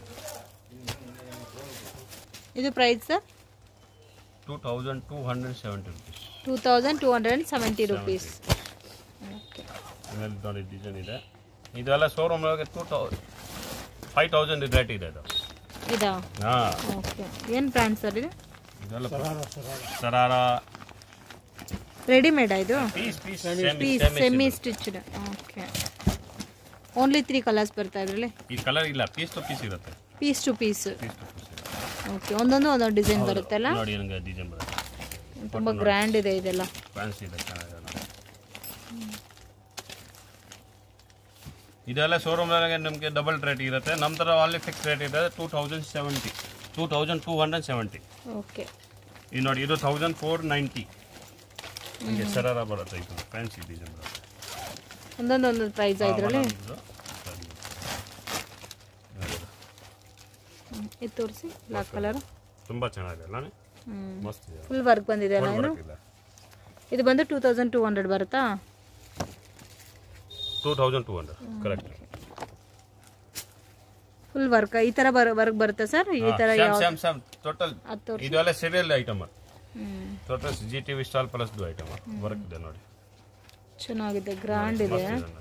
ಇದು price sir two thousand two hundred seventy rupees two thousand two hundred and seventy rupees okay ಆಮೇಲೆ ನೋಡಿ ಡಿಸೈನ್ ಇದೆ ಇದೆಲ್ಲ ಶೋರೂಮ್ ಒಳಗೆ ಟೂ ತೌ ಫೈವ್ ತೌಸಂಡ್ ರೇಟ್ ಇದೆ ಇದು ಇದಾ ಹಾಂ ಓಕೆ ಏನು ಬ್ರ್ಯಾಂಡ್ ಸರ್ ಇದು ಇದೆಲ್ಲ ಸರಾರ ರೆಡಿಮೇಡಾ ಇದು piece piece piece semi stitched okay only three colours ಬರ್ತಾ ಇದರಲ್ಲಿ ಈ ಕಲರ್ ಇಲ್ಲ ಪೀಸ್ ಟು ಪೀಸ್ ಇರುತ್ತೆ piece two piece piece two piece ಇರುತ್ತೆ ಓಕೆ ಒಂದೊಂದು ಒಂದೊಂದು ಡಿಸೈನ್ ಬರುತ್ತಲ್ಲ ನೋಡಿ ನನಗೆ ಡಿಸೈನ್ ಬರುತ್ತೆ ತುಂಬ ಗ್ರ್ಯಾಂಡ್ ಇದೆ ಇದೆಲ್ಲ ಫ್ಯಾನ್ಸಿ ಇದೆ ಚೆನ್ನಾಗಿದೆ ನೋಡಿ ಇದೆಲ್ಲ ಶೋರೂಮ್ ನಿಮಗೆ ಡಬಲ್ ರೇಟ್ ಇರುತ್ತೆ ನಮ್ಮ ಥರ ಆನ್ಲಿ ಫಿಕ್ಸ್ ರೇಟ್ ಇದೆ two thousand seventy two thousand two hundred seventy okay ಇದು ನೋಡಿ ಇದು ತೌಸಂಡ್ ಫೋರ್ ನೈಂಟಿ ನಿಮಗೆ ಸರಾರ ಬರುತ್ತೆ ಇದು ಫ್ಯಾನ್ಸಿ ಡಿಸೈನ್ ಬರುತ್ತೆ ಒಂದೊಂದು ಒಂದೊಂದು ಪ್ರೈಸ್ ಇದರಲ್ಲಿ ಇದು ಸರಿ. ಇದು ತೋರಿಸಿ ಬ್ಲಾಕ್ ಕಲರ್ ತುಂಬ ಚೆನ್ನಾಗಿದೆ ಅಲ್ಲ ಹ್ಞೂ ಮಸ್ತ್ ಇದೆ ಫುಲ್ ವರ್ಕ್ ಬಂದಿದೆ ಅಲ್ಲ ಇದು ಇಲ್ಲ ಇದು ಬಂದು ಟೂ ತೌಸಂಡ್ ಟೂ ಹಂಡ್ರೆಡ್ ಬರುತ್ತಾ two thousand two hundred correct full work ಈ ಥರ ಬರ್ ವರ್ಕ್ ಬರುತ್ತೆ ಸರ್ ಈ ಥರ ಸ್ಯಾಮ್ ಸ್ಯಾಮ್ ಸ್ಯಾಮ್ ಟೋಟಲ್ ಅದು ತೋರಿಸಿ ಇದೆಲ್ಲ ಸೀರಿಯಲ್ ಐಟಮ್ ಹ್ಞೂ total Zee T V Star Plus item work ಇದೆ ನೋಡಿ ಚೆನ್ನಾಗಿದೆ ಗ್ರ್ಯಾಂಡ್ ಇದೆ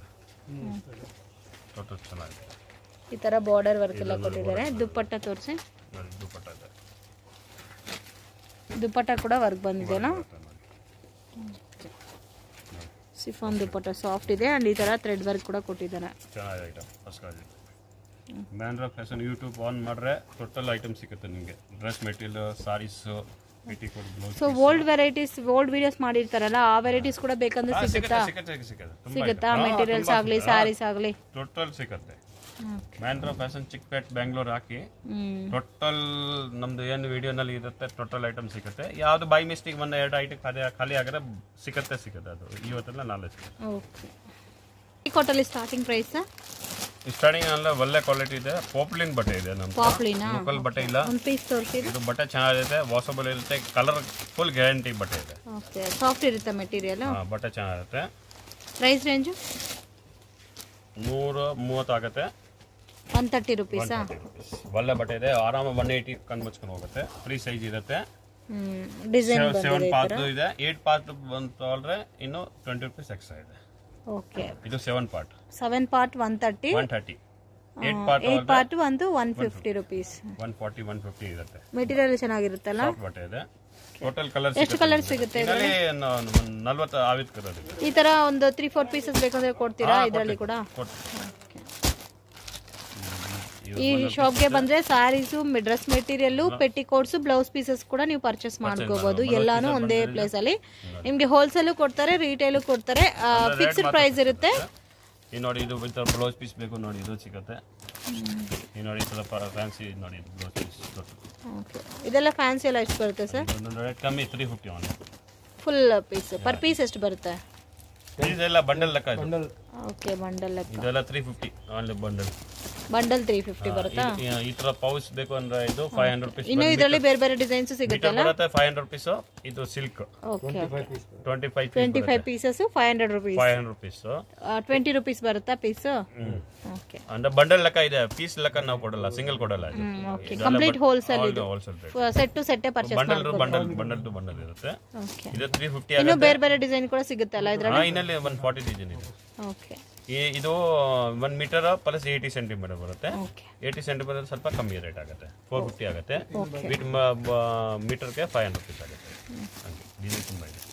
ಟೋಟಲ್ ಚೆನ್ನಾಗಿದೆ ಈ ಥರ ಬಾರ್ಡರ್ ವರ್ಕ್ ಎಲ್ಲ ಕೊಟ್ಟಿದ್ದಾರೆ ದುಪ್ಪಟ್ಟ ತೋರಿಸಿ ನೋಡಿ ದುಪ್ಪಟ್ಟ ಇದೆ ದುಪ್ಪಟ್ಟ ಕೂಡ ವರ್ಕ್ ಬಂದಿದೆಯಲ್ಲ ದುಪ್ಪಟ್ಟ ನೋಡಿ. ಸಿಫಾನ್ ದುಪ್ಪಟ್ಟ ಸಾಫ್ಟ್ ಇದೆ ಆ್ಯಂಡ್ ಈ ಥರ ಥ್ರೆಡ್ ವರ್ಕ್ ಕೂಡ ಕೊಟ್ಟಿದ್ದಾರೆ ಚೆನ್ನಾಗಿದೆ ಐಟಮ್ ಫಸ್ಟ್ ಕ್ಲಾಸ್ ಇದೆ ಬ್ಯಾಂಡ್ರ ಫ್ಯಾಷನ್ ಯೂಟ್ಯೂಬ್ ಆನ್ ಮಾಡ್ರೆ ಟೋಟಲ್ ಐಟಮ್ ಸಿಗುತ್ತೆ ನಿಮಗೆ dress material saris petticoat blouse so old varieties old videos ಮಾಡಿರ್ತಾರಲ್ಲ ಆ ವೆರೈಟೀಸ್ ಕೂಡ ಬೇಕಂದ್ರೆ ಸಿಗುತ್ತಾ ಸಿಗುತ್ತೆ ಸಿಗುತ್ತೆ ಸಿಗುತ್ತೆ ತುಂಬ ಸಿಗುತ್ತಾ ಮೆಟೀರಿಯಲ್ಸ್ ಆಗಲಿ ಸ್ಯಾರೀಸ್ ಆಗಲಿ ಟೋಟಲ್ ಸಿಗುತ್ತೆ ಬ್ಯಾಂಡ್ರ ಫ್ಯಾಷನ್ ಚಿಕ್ಪೇಟ್ ಬ್ಯಾಂಗ್ಳೂರ್ ಹಾಕಿ ಹ್ಮ್ ಟೋಟಲ್ ನಮ್ದು ಏನು ವಿಡಿಯೋನಲ್ಲಿ ಇರುತ್ತೆ ಟೋಟಲ್ ಐಟಮ್ ಸಿಗುತ್ತೆ ಯಾವುದು ಬೈ ಮಿಸ್ಟೇಕ್ ಒಂದು ಎರಡು ಐಟಮ್ ಖಾಲಿ ಖಾಲಿ ಆಗಿದ್ರೆ ಸಿಗುತ್ತೆ ಸಿಗುತ್ತೆ ಅದು ಇವತ್ತೆಲ್ಲ ನಾಳೆ ಸಿಗುತ್ತೆ ಓಕೆ ಈ ಕೊಟ್ಟಲ್ಲಿ ಸ್ಟಾರ್ಟಿಂಗ್ ಪ್ರೈಸ್ ಸ್ಟಾರ್ಟಿಂಗ್ ಎಲ್ಲ ಒಳ್ಳೆ ಕ್ವಾಲಿಟಿ ಇದೆ ಪಾಪ್ಲಿನ್ ಬಟ್ಟೆ ಇದೆ ನಮ್ಮ ಪಾಪ್ಲಿನಾ ಲೋಕಲ್ ಬಟ್ಟೆ ಇಲ್ಲ ಒಂದು ಪೀಸ್ ತೋರಿಸಿದ್ದು ಇದು ಬಟ್ಟೆ ಚೆನ್ನಾಗಿದೆ ವಾಷಬಲ್ ಇರುತ್ತೆ ಕಲರ್ ಫುಲ್ ಗ್ಯಾರಂಟಿ ಬಟ್ಟೆ ಇದೆ ಓಕೆ ಸಾಫ್ಟ್ ಇರುತ್ತೆ ಮೆಟೀರಿಯಲ್ ಹಾ, ಬಟ್ಟೆ ಚೆನ್ನಾಗಿರುತ್ತೆ ಪ್ರೈಸ್ ರೇಂಜು ನೂರು ಮೂವತ್ತು ಆಗುತ್ತೆ ಒನ್ ತರ್ಟಿ ರುಪೀಸಾ ಒಳ್ಳೆ ಬಟ್ಟೆ ಇದೆ ಆರಾಮ ಒನ್ ಏಯ್ಟಿ ಕಣ್ ಮುಚ್ಕೊಂಡು ಹೋಗುತ್ತೆ ಫ್ರೀ ಸೈಜ್ ಇರುತ್ತೆ ಹ್ಮ್ ಡಿಸೈನ್ ಸೆವೆನ್ ಬಂದಿದೆ ಪಾರ್ಟ್ ಇದೆ ಏಟ್ ಪಾರ್ಟ್ ಬಂತು ಅಲ್ರೆ ಇನ್ನು ಟ್ವೆಂಟಿ ರುಪೀಸ್ ಎಕ್ಸ್ಟ್ರಾ ಇದೆ ಓಕೆ ಇದು seven part seven part one thirty one thirty eight part eight part ಒಂದು one fifty rupees one forty one fifty ಇರುತ್ತೆ ಮೆಟೀರಿಯಲ್ ಚೆನ್ನಾಗಿರುತ್ತಲ್ಲ ಸಾಫ್ಟ್ ಬಟ್ಟೆ ಇದೆ ಟೋಟಲ್ ಕಲರ್ ಎಷ್ಟು ಕಲರ್ ಸಿಗುತ್ತೆ ಇದರಲ್ಲಿ ನಲ್ವತ್ತು ಆವಿತ್ ಕಲರ್ ಇದೆ ಈ ತರ ಒಂದು ತ್ರೀ ಫೋರ್ ಪೀಸಸ್ ಬೇಕಂದ್ರೆ ಕೊಡ್ತೀರಾ ಇದರಲ್ಲಿ ಕೂಡ ಕೊಟ್ಟು ಈ ಶಾಪ್ಗೆ ಬಂದ್ರೆ saris dress material petticoats blouse pieces ಕೂಡ ನೀವು ಪರ್ಚೇಸ್ ಮಾಡ್ಕೋಬಹುದು ಎಲ್ಲಾನು ಒಂದೇ ಪ್ಲೇಸ್ ಅಲ್ಲಿ ನಿಮ್ಗೆ ಹೋಲ್ಸೇಲ್ ಕೊಡ್ತಾರೆ ರಿಟೇಲ್ ಕೊಡ್ತಾರೆ ಫಿಕ್ಸ್ಡ್ ಪ್ರೈಸ್ ಇರುತ್ತೆ ಈ ನೋಡಿ ಇದು ಈ ಥರ ಬ್ಲೌಸ್ ಪೀಸ್ ಬೇಕು ನೋಡಿ ಇದು ಸಿಗುತ್ತೆ ಈ ನೋಡಿ ಈ ಥರ ಫ್ಯಾನ್ಸಿ ನೋಡಿ ಇದು ಬ್ಲೌಸ್ ಪೀಸ್ Okay. ಇದೆಲ್ಲ ಫ್ಯಾನ್ಸಿ ಎಲ್ಲ ಎಷ್ಟು ಬರುತ್ತೆ ಸರ್ ಒಂದು ರೇಟ್ ಕಮ್ಮಿ three fifty one full piece per piece ಎಷ್ಟು ಬರುತ್ತೆ ಇದೆಲ್ಲ ಬಂಡಲ್ ಲೆಕ್ಕ ಇದು. ಓಕೆ ಬಂಡಲ್ ಲೆಕ್ಕ ಇದೆಲ್ಲ three fifty only bundle bundle three fifty ಬರುತ್ತಾ ಈ ತರ ಪೌಚ್ ಬೇಕು ಅಂದ್ರೆ ಇದು ಫೈವ್ ಹಂಡ್ರೆಡ್ ರುಪೀಸ್ ಇನ್ನು ಇದರಲ್ಲಿ ಬೇರೆ ಬೇರೆ ಡಿಸೈನ್ಸ್ ಸಿಗುತ್ತೆ ಮೀಟರ್ ಬರುತ್ತೆ ಫೈವ್ ಹಂಡ್ರೆಡ್ ರುಪೀಸ್ ಇದು silk okay twenty five twenty five pieces five hundred rupees five hundred rupees twenty rupees ಬರುತ್ತಾ ಪೀಸ್ ಓಕೆ ಅಂದ್ರೆ ಬಂಡಲ್ ಲೆಕ್ಕ ಇದೆ ಪೀಸ್ ಲೆಕ್ಕ ನಾವು ಕೊಡಲ್ಲ ಸಿಂಗಲ್ ಕೊಡಲ್ಲ ಇದು ಓಕೆ ಕಂಪ್ಲೀಟ್ ಹೋಲ್ಸೇಲ್ ಇದು ಹೋಲ್ಸೇಲ್ ರೇಟ್ ಸೆಟ್ ಟು ಸೆಟ್ಟೆ purchase bundle bundle bundle to bundle ಇರುತ್ತೆ ಓಕೆ ಇದು ತ್ರೀ ಫಿಫ್ಟಿ ಇನ್ನು ಬೇರೆ ಬೇರೆ ಡಿಸೈನ್ ಕೂಡ ಸಿಗುತ್ತಲ್ಲ ಇದ್ರಲ್ಲಿ ಇನ್ನಲ್ಲಿ ಒನ್ ಫಾರ್ಟಿ ಡಿಸೈನ್ ಇದೆ ಓಕೆ ಈ- ಇದು one metre plus eighty centimetre ಬರುತ್ತೆ ಓಕೆ ಏಯ್ಟಿ ಸೆಂಟಿಮೀಟರ್ ಸ್ವಲ್ಪ ಕಮ್ಮಿ ರೇಟ್ ಆಗುತ್ತೆ ಫೋರ್ ಫಿಫ್ಟಿ ಆಗುತ್ತೆ ಮೀಟರ್ಗೆ ಫೈವ್ ಹಂಡ್ರೆಡ್ ರುಪೀಸ್ ಆಗುತ್ತೆ ಹಾಗೆ ಡಿಸೈನ್ ತುಂಬ ಇದೆ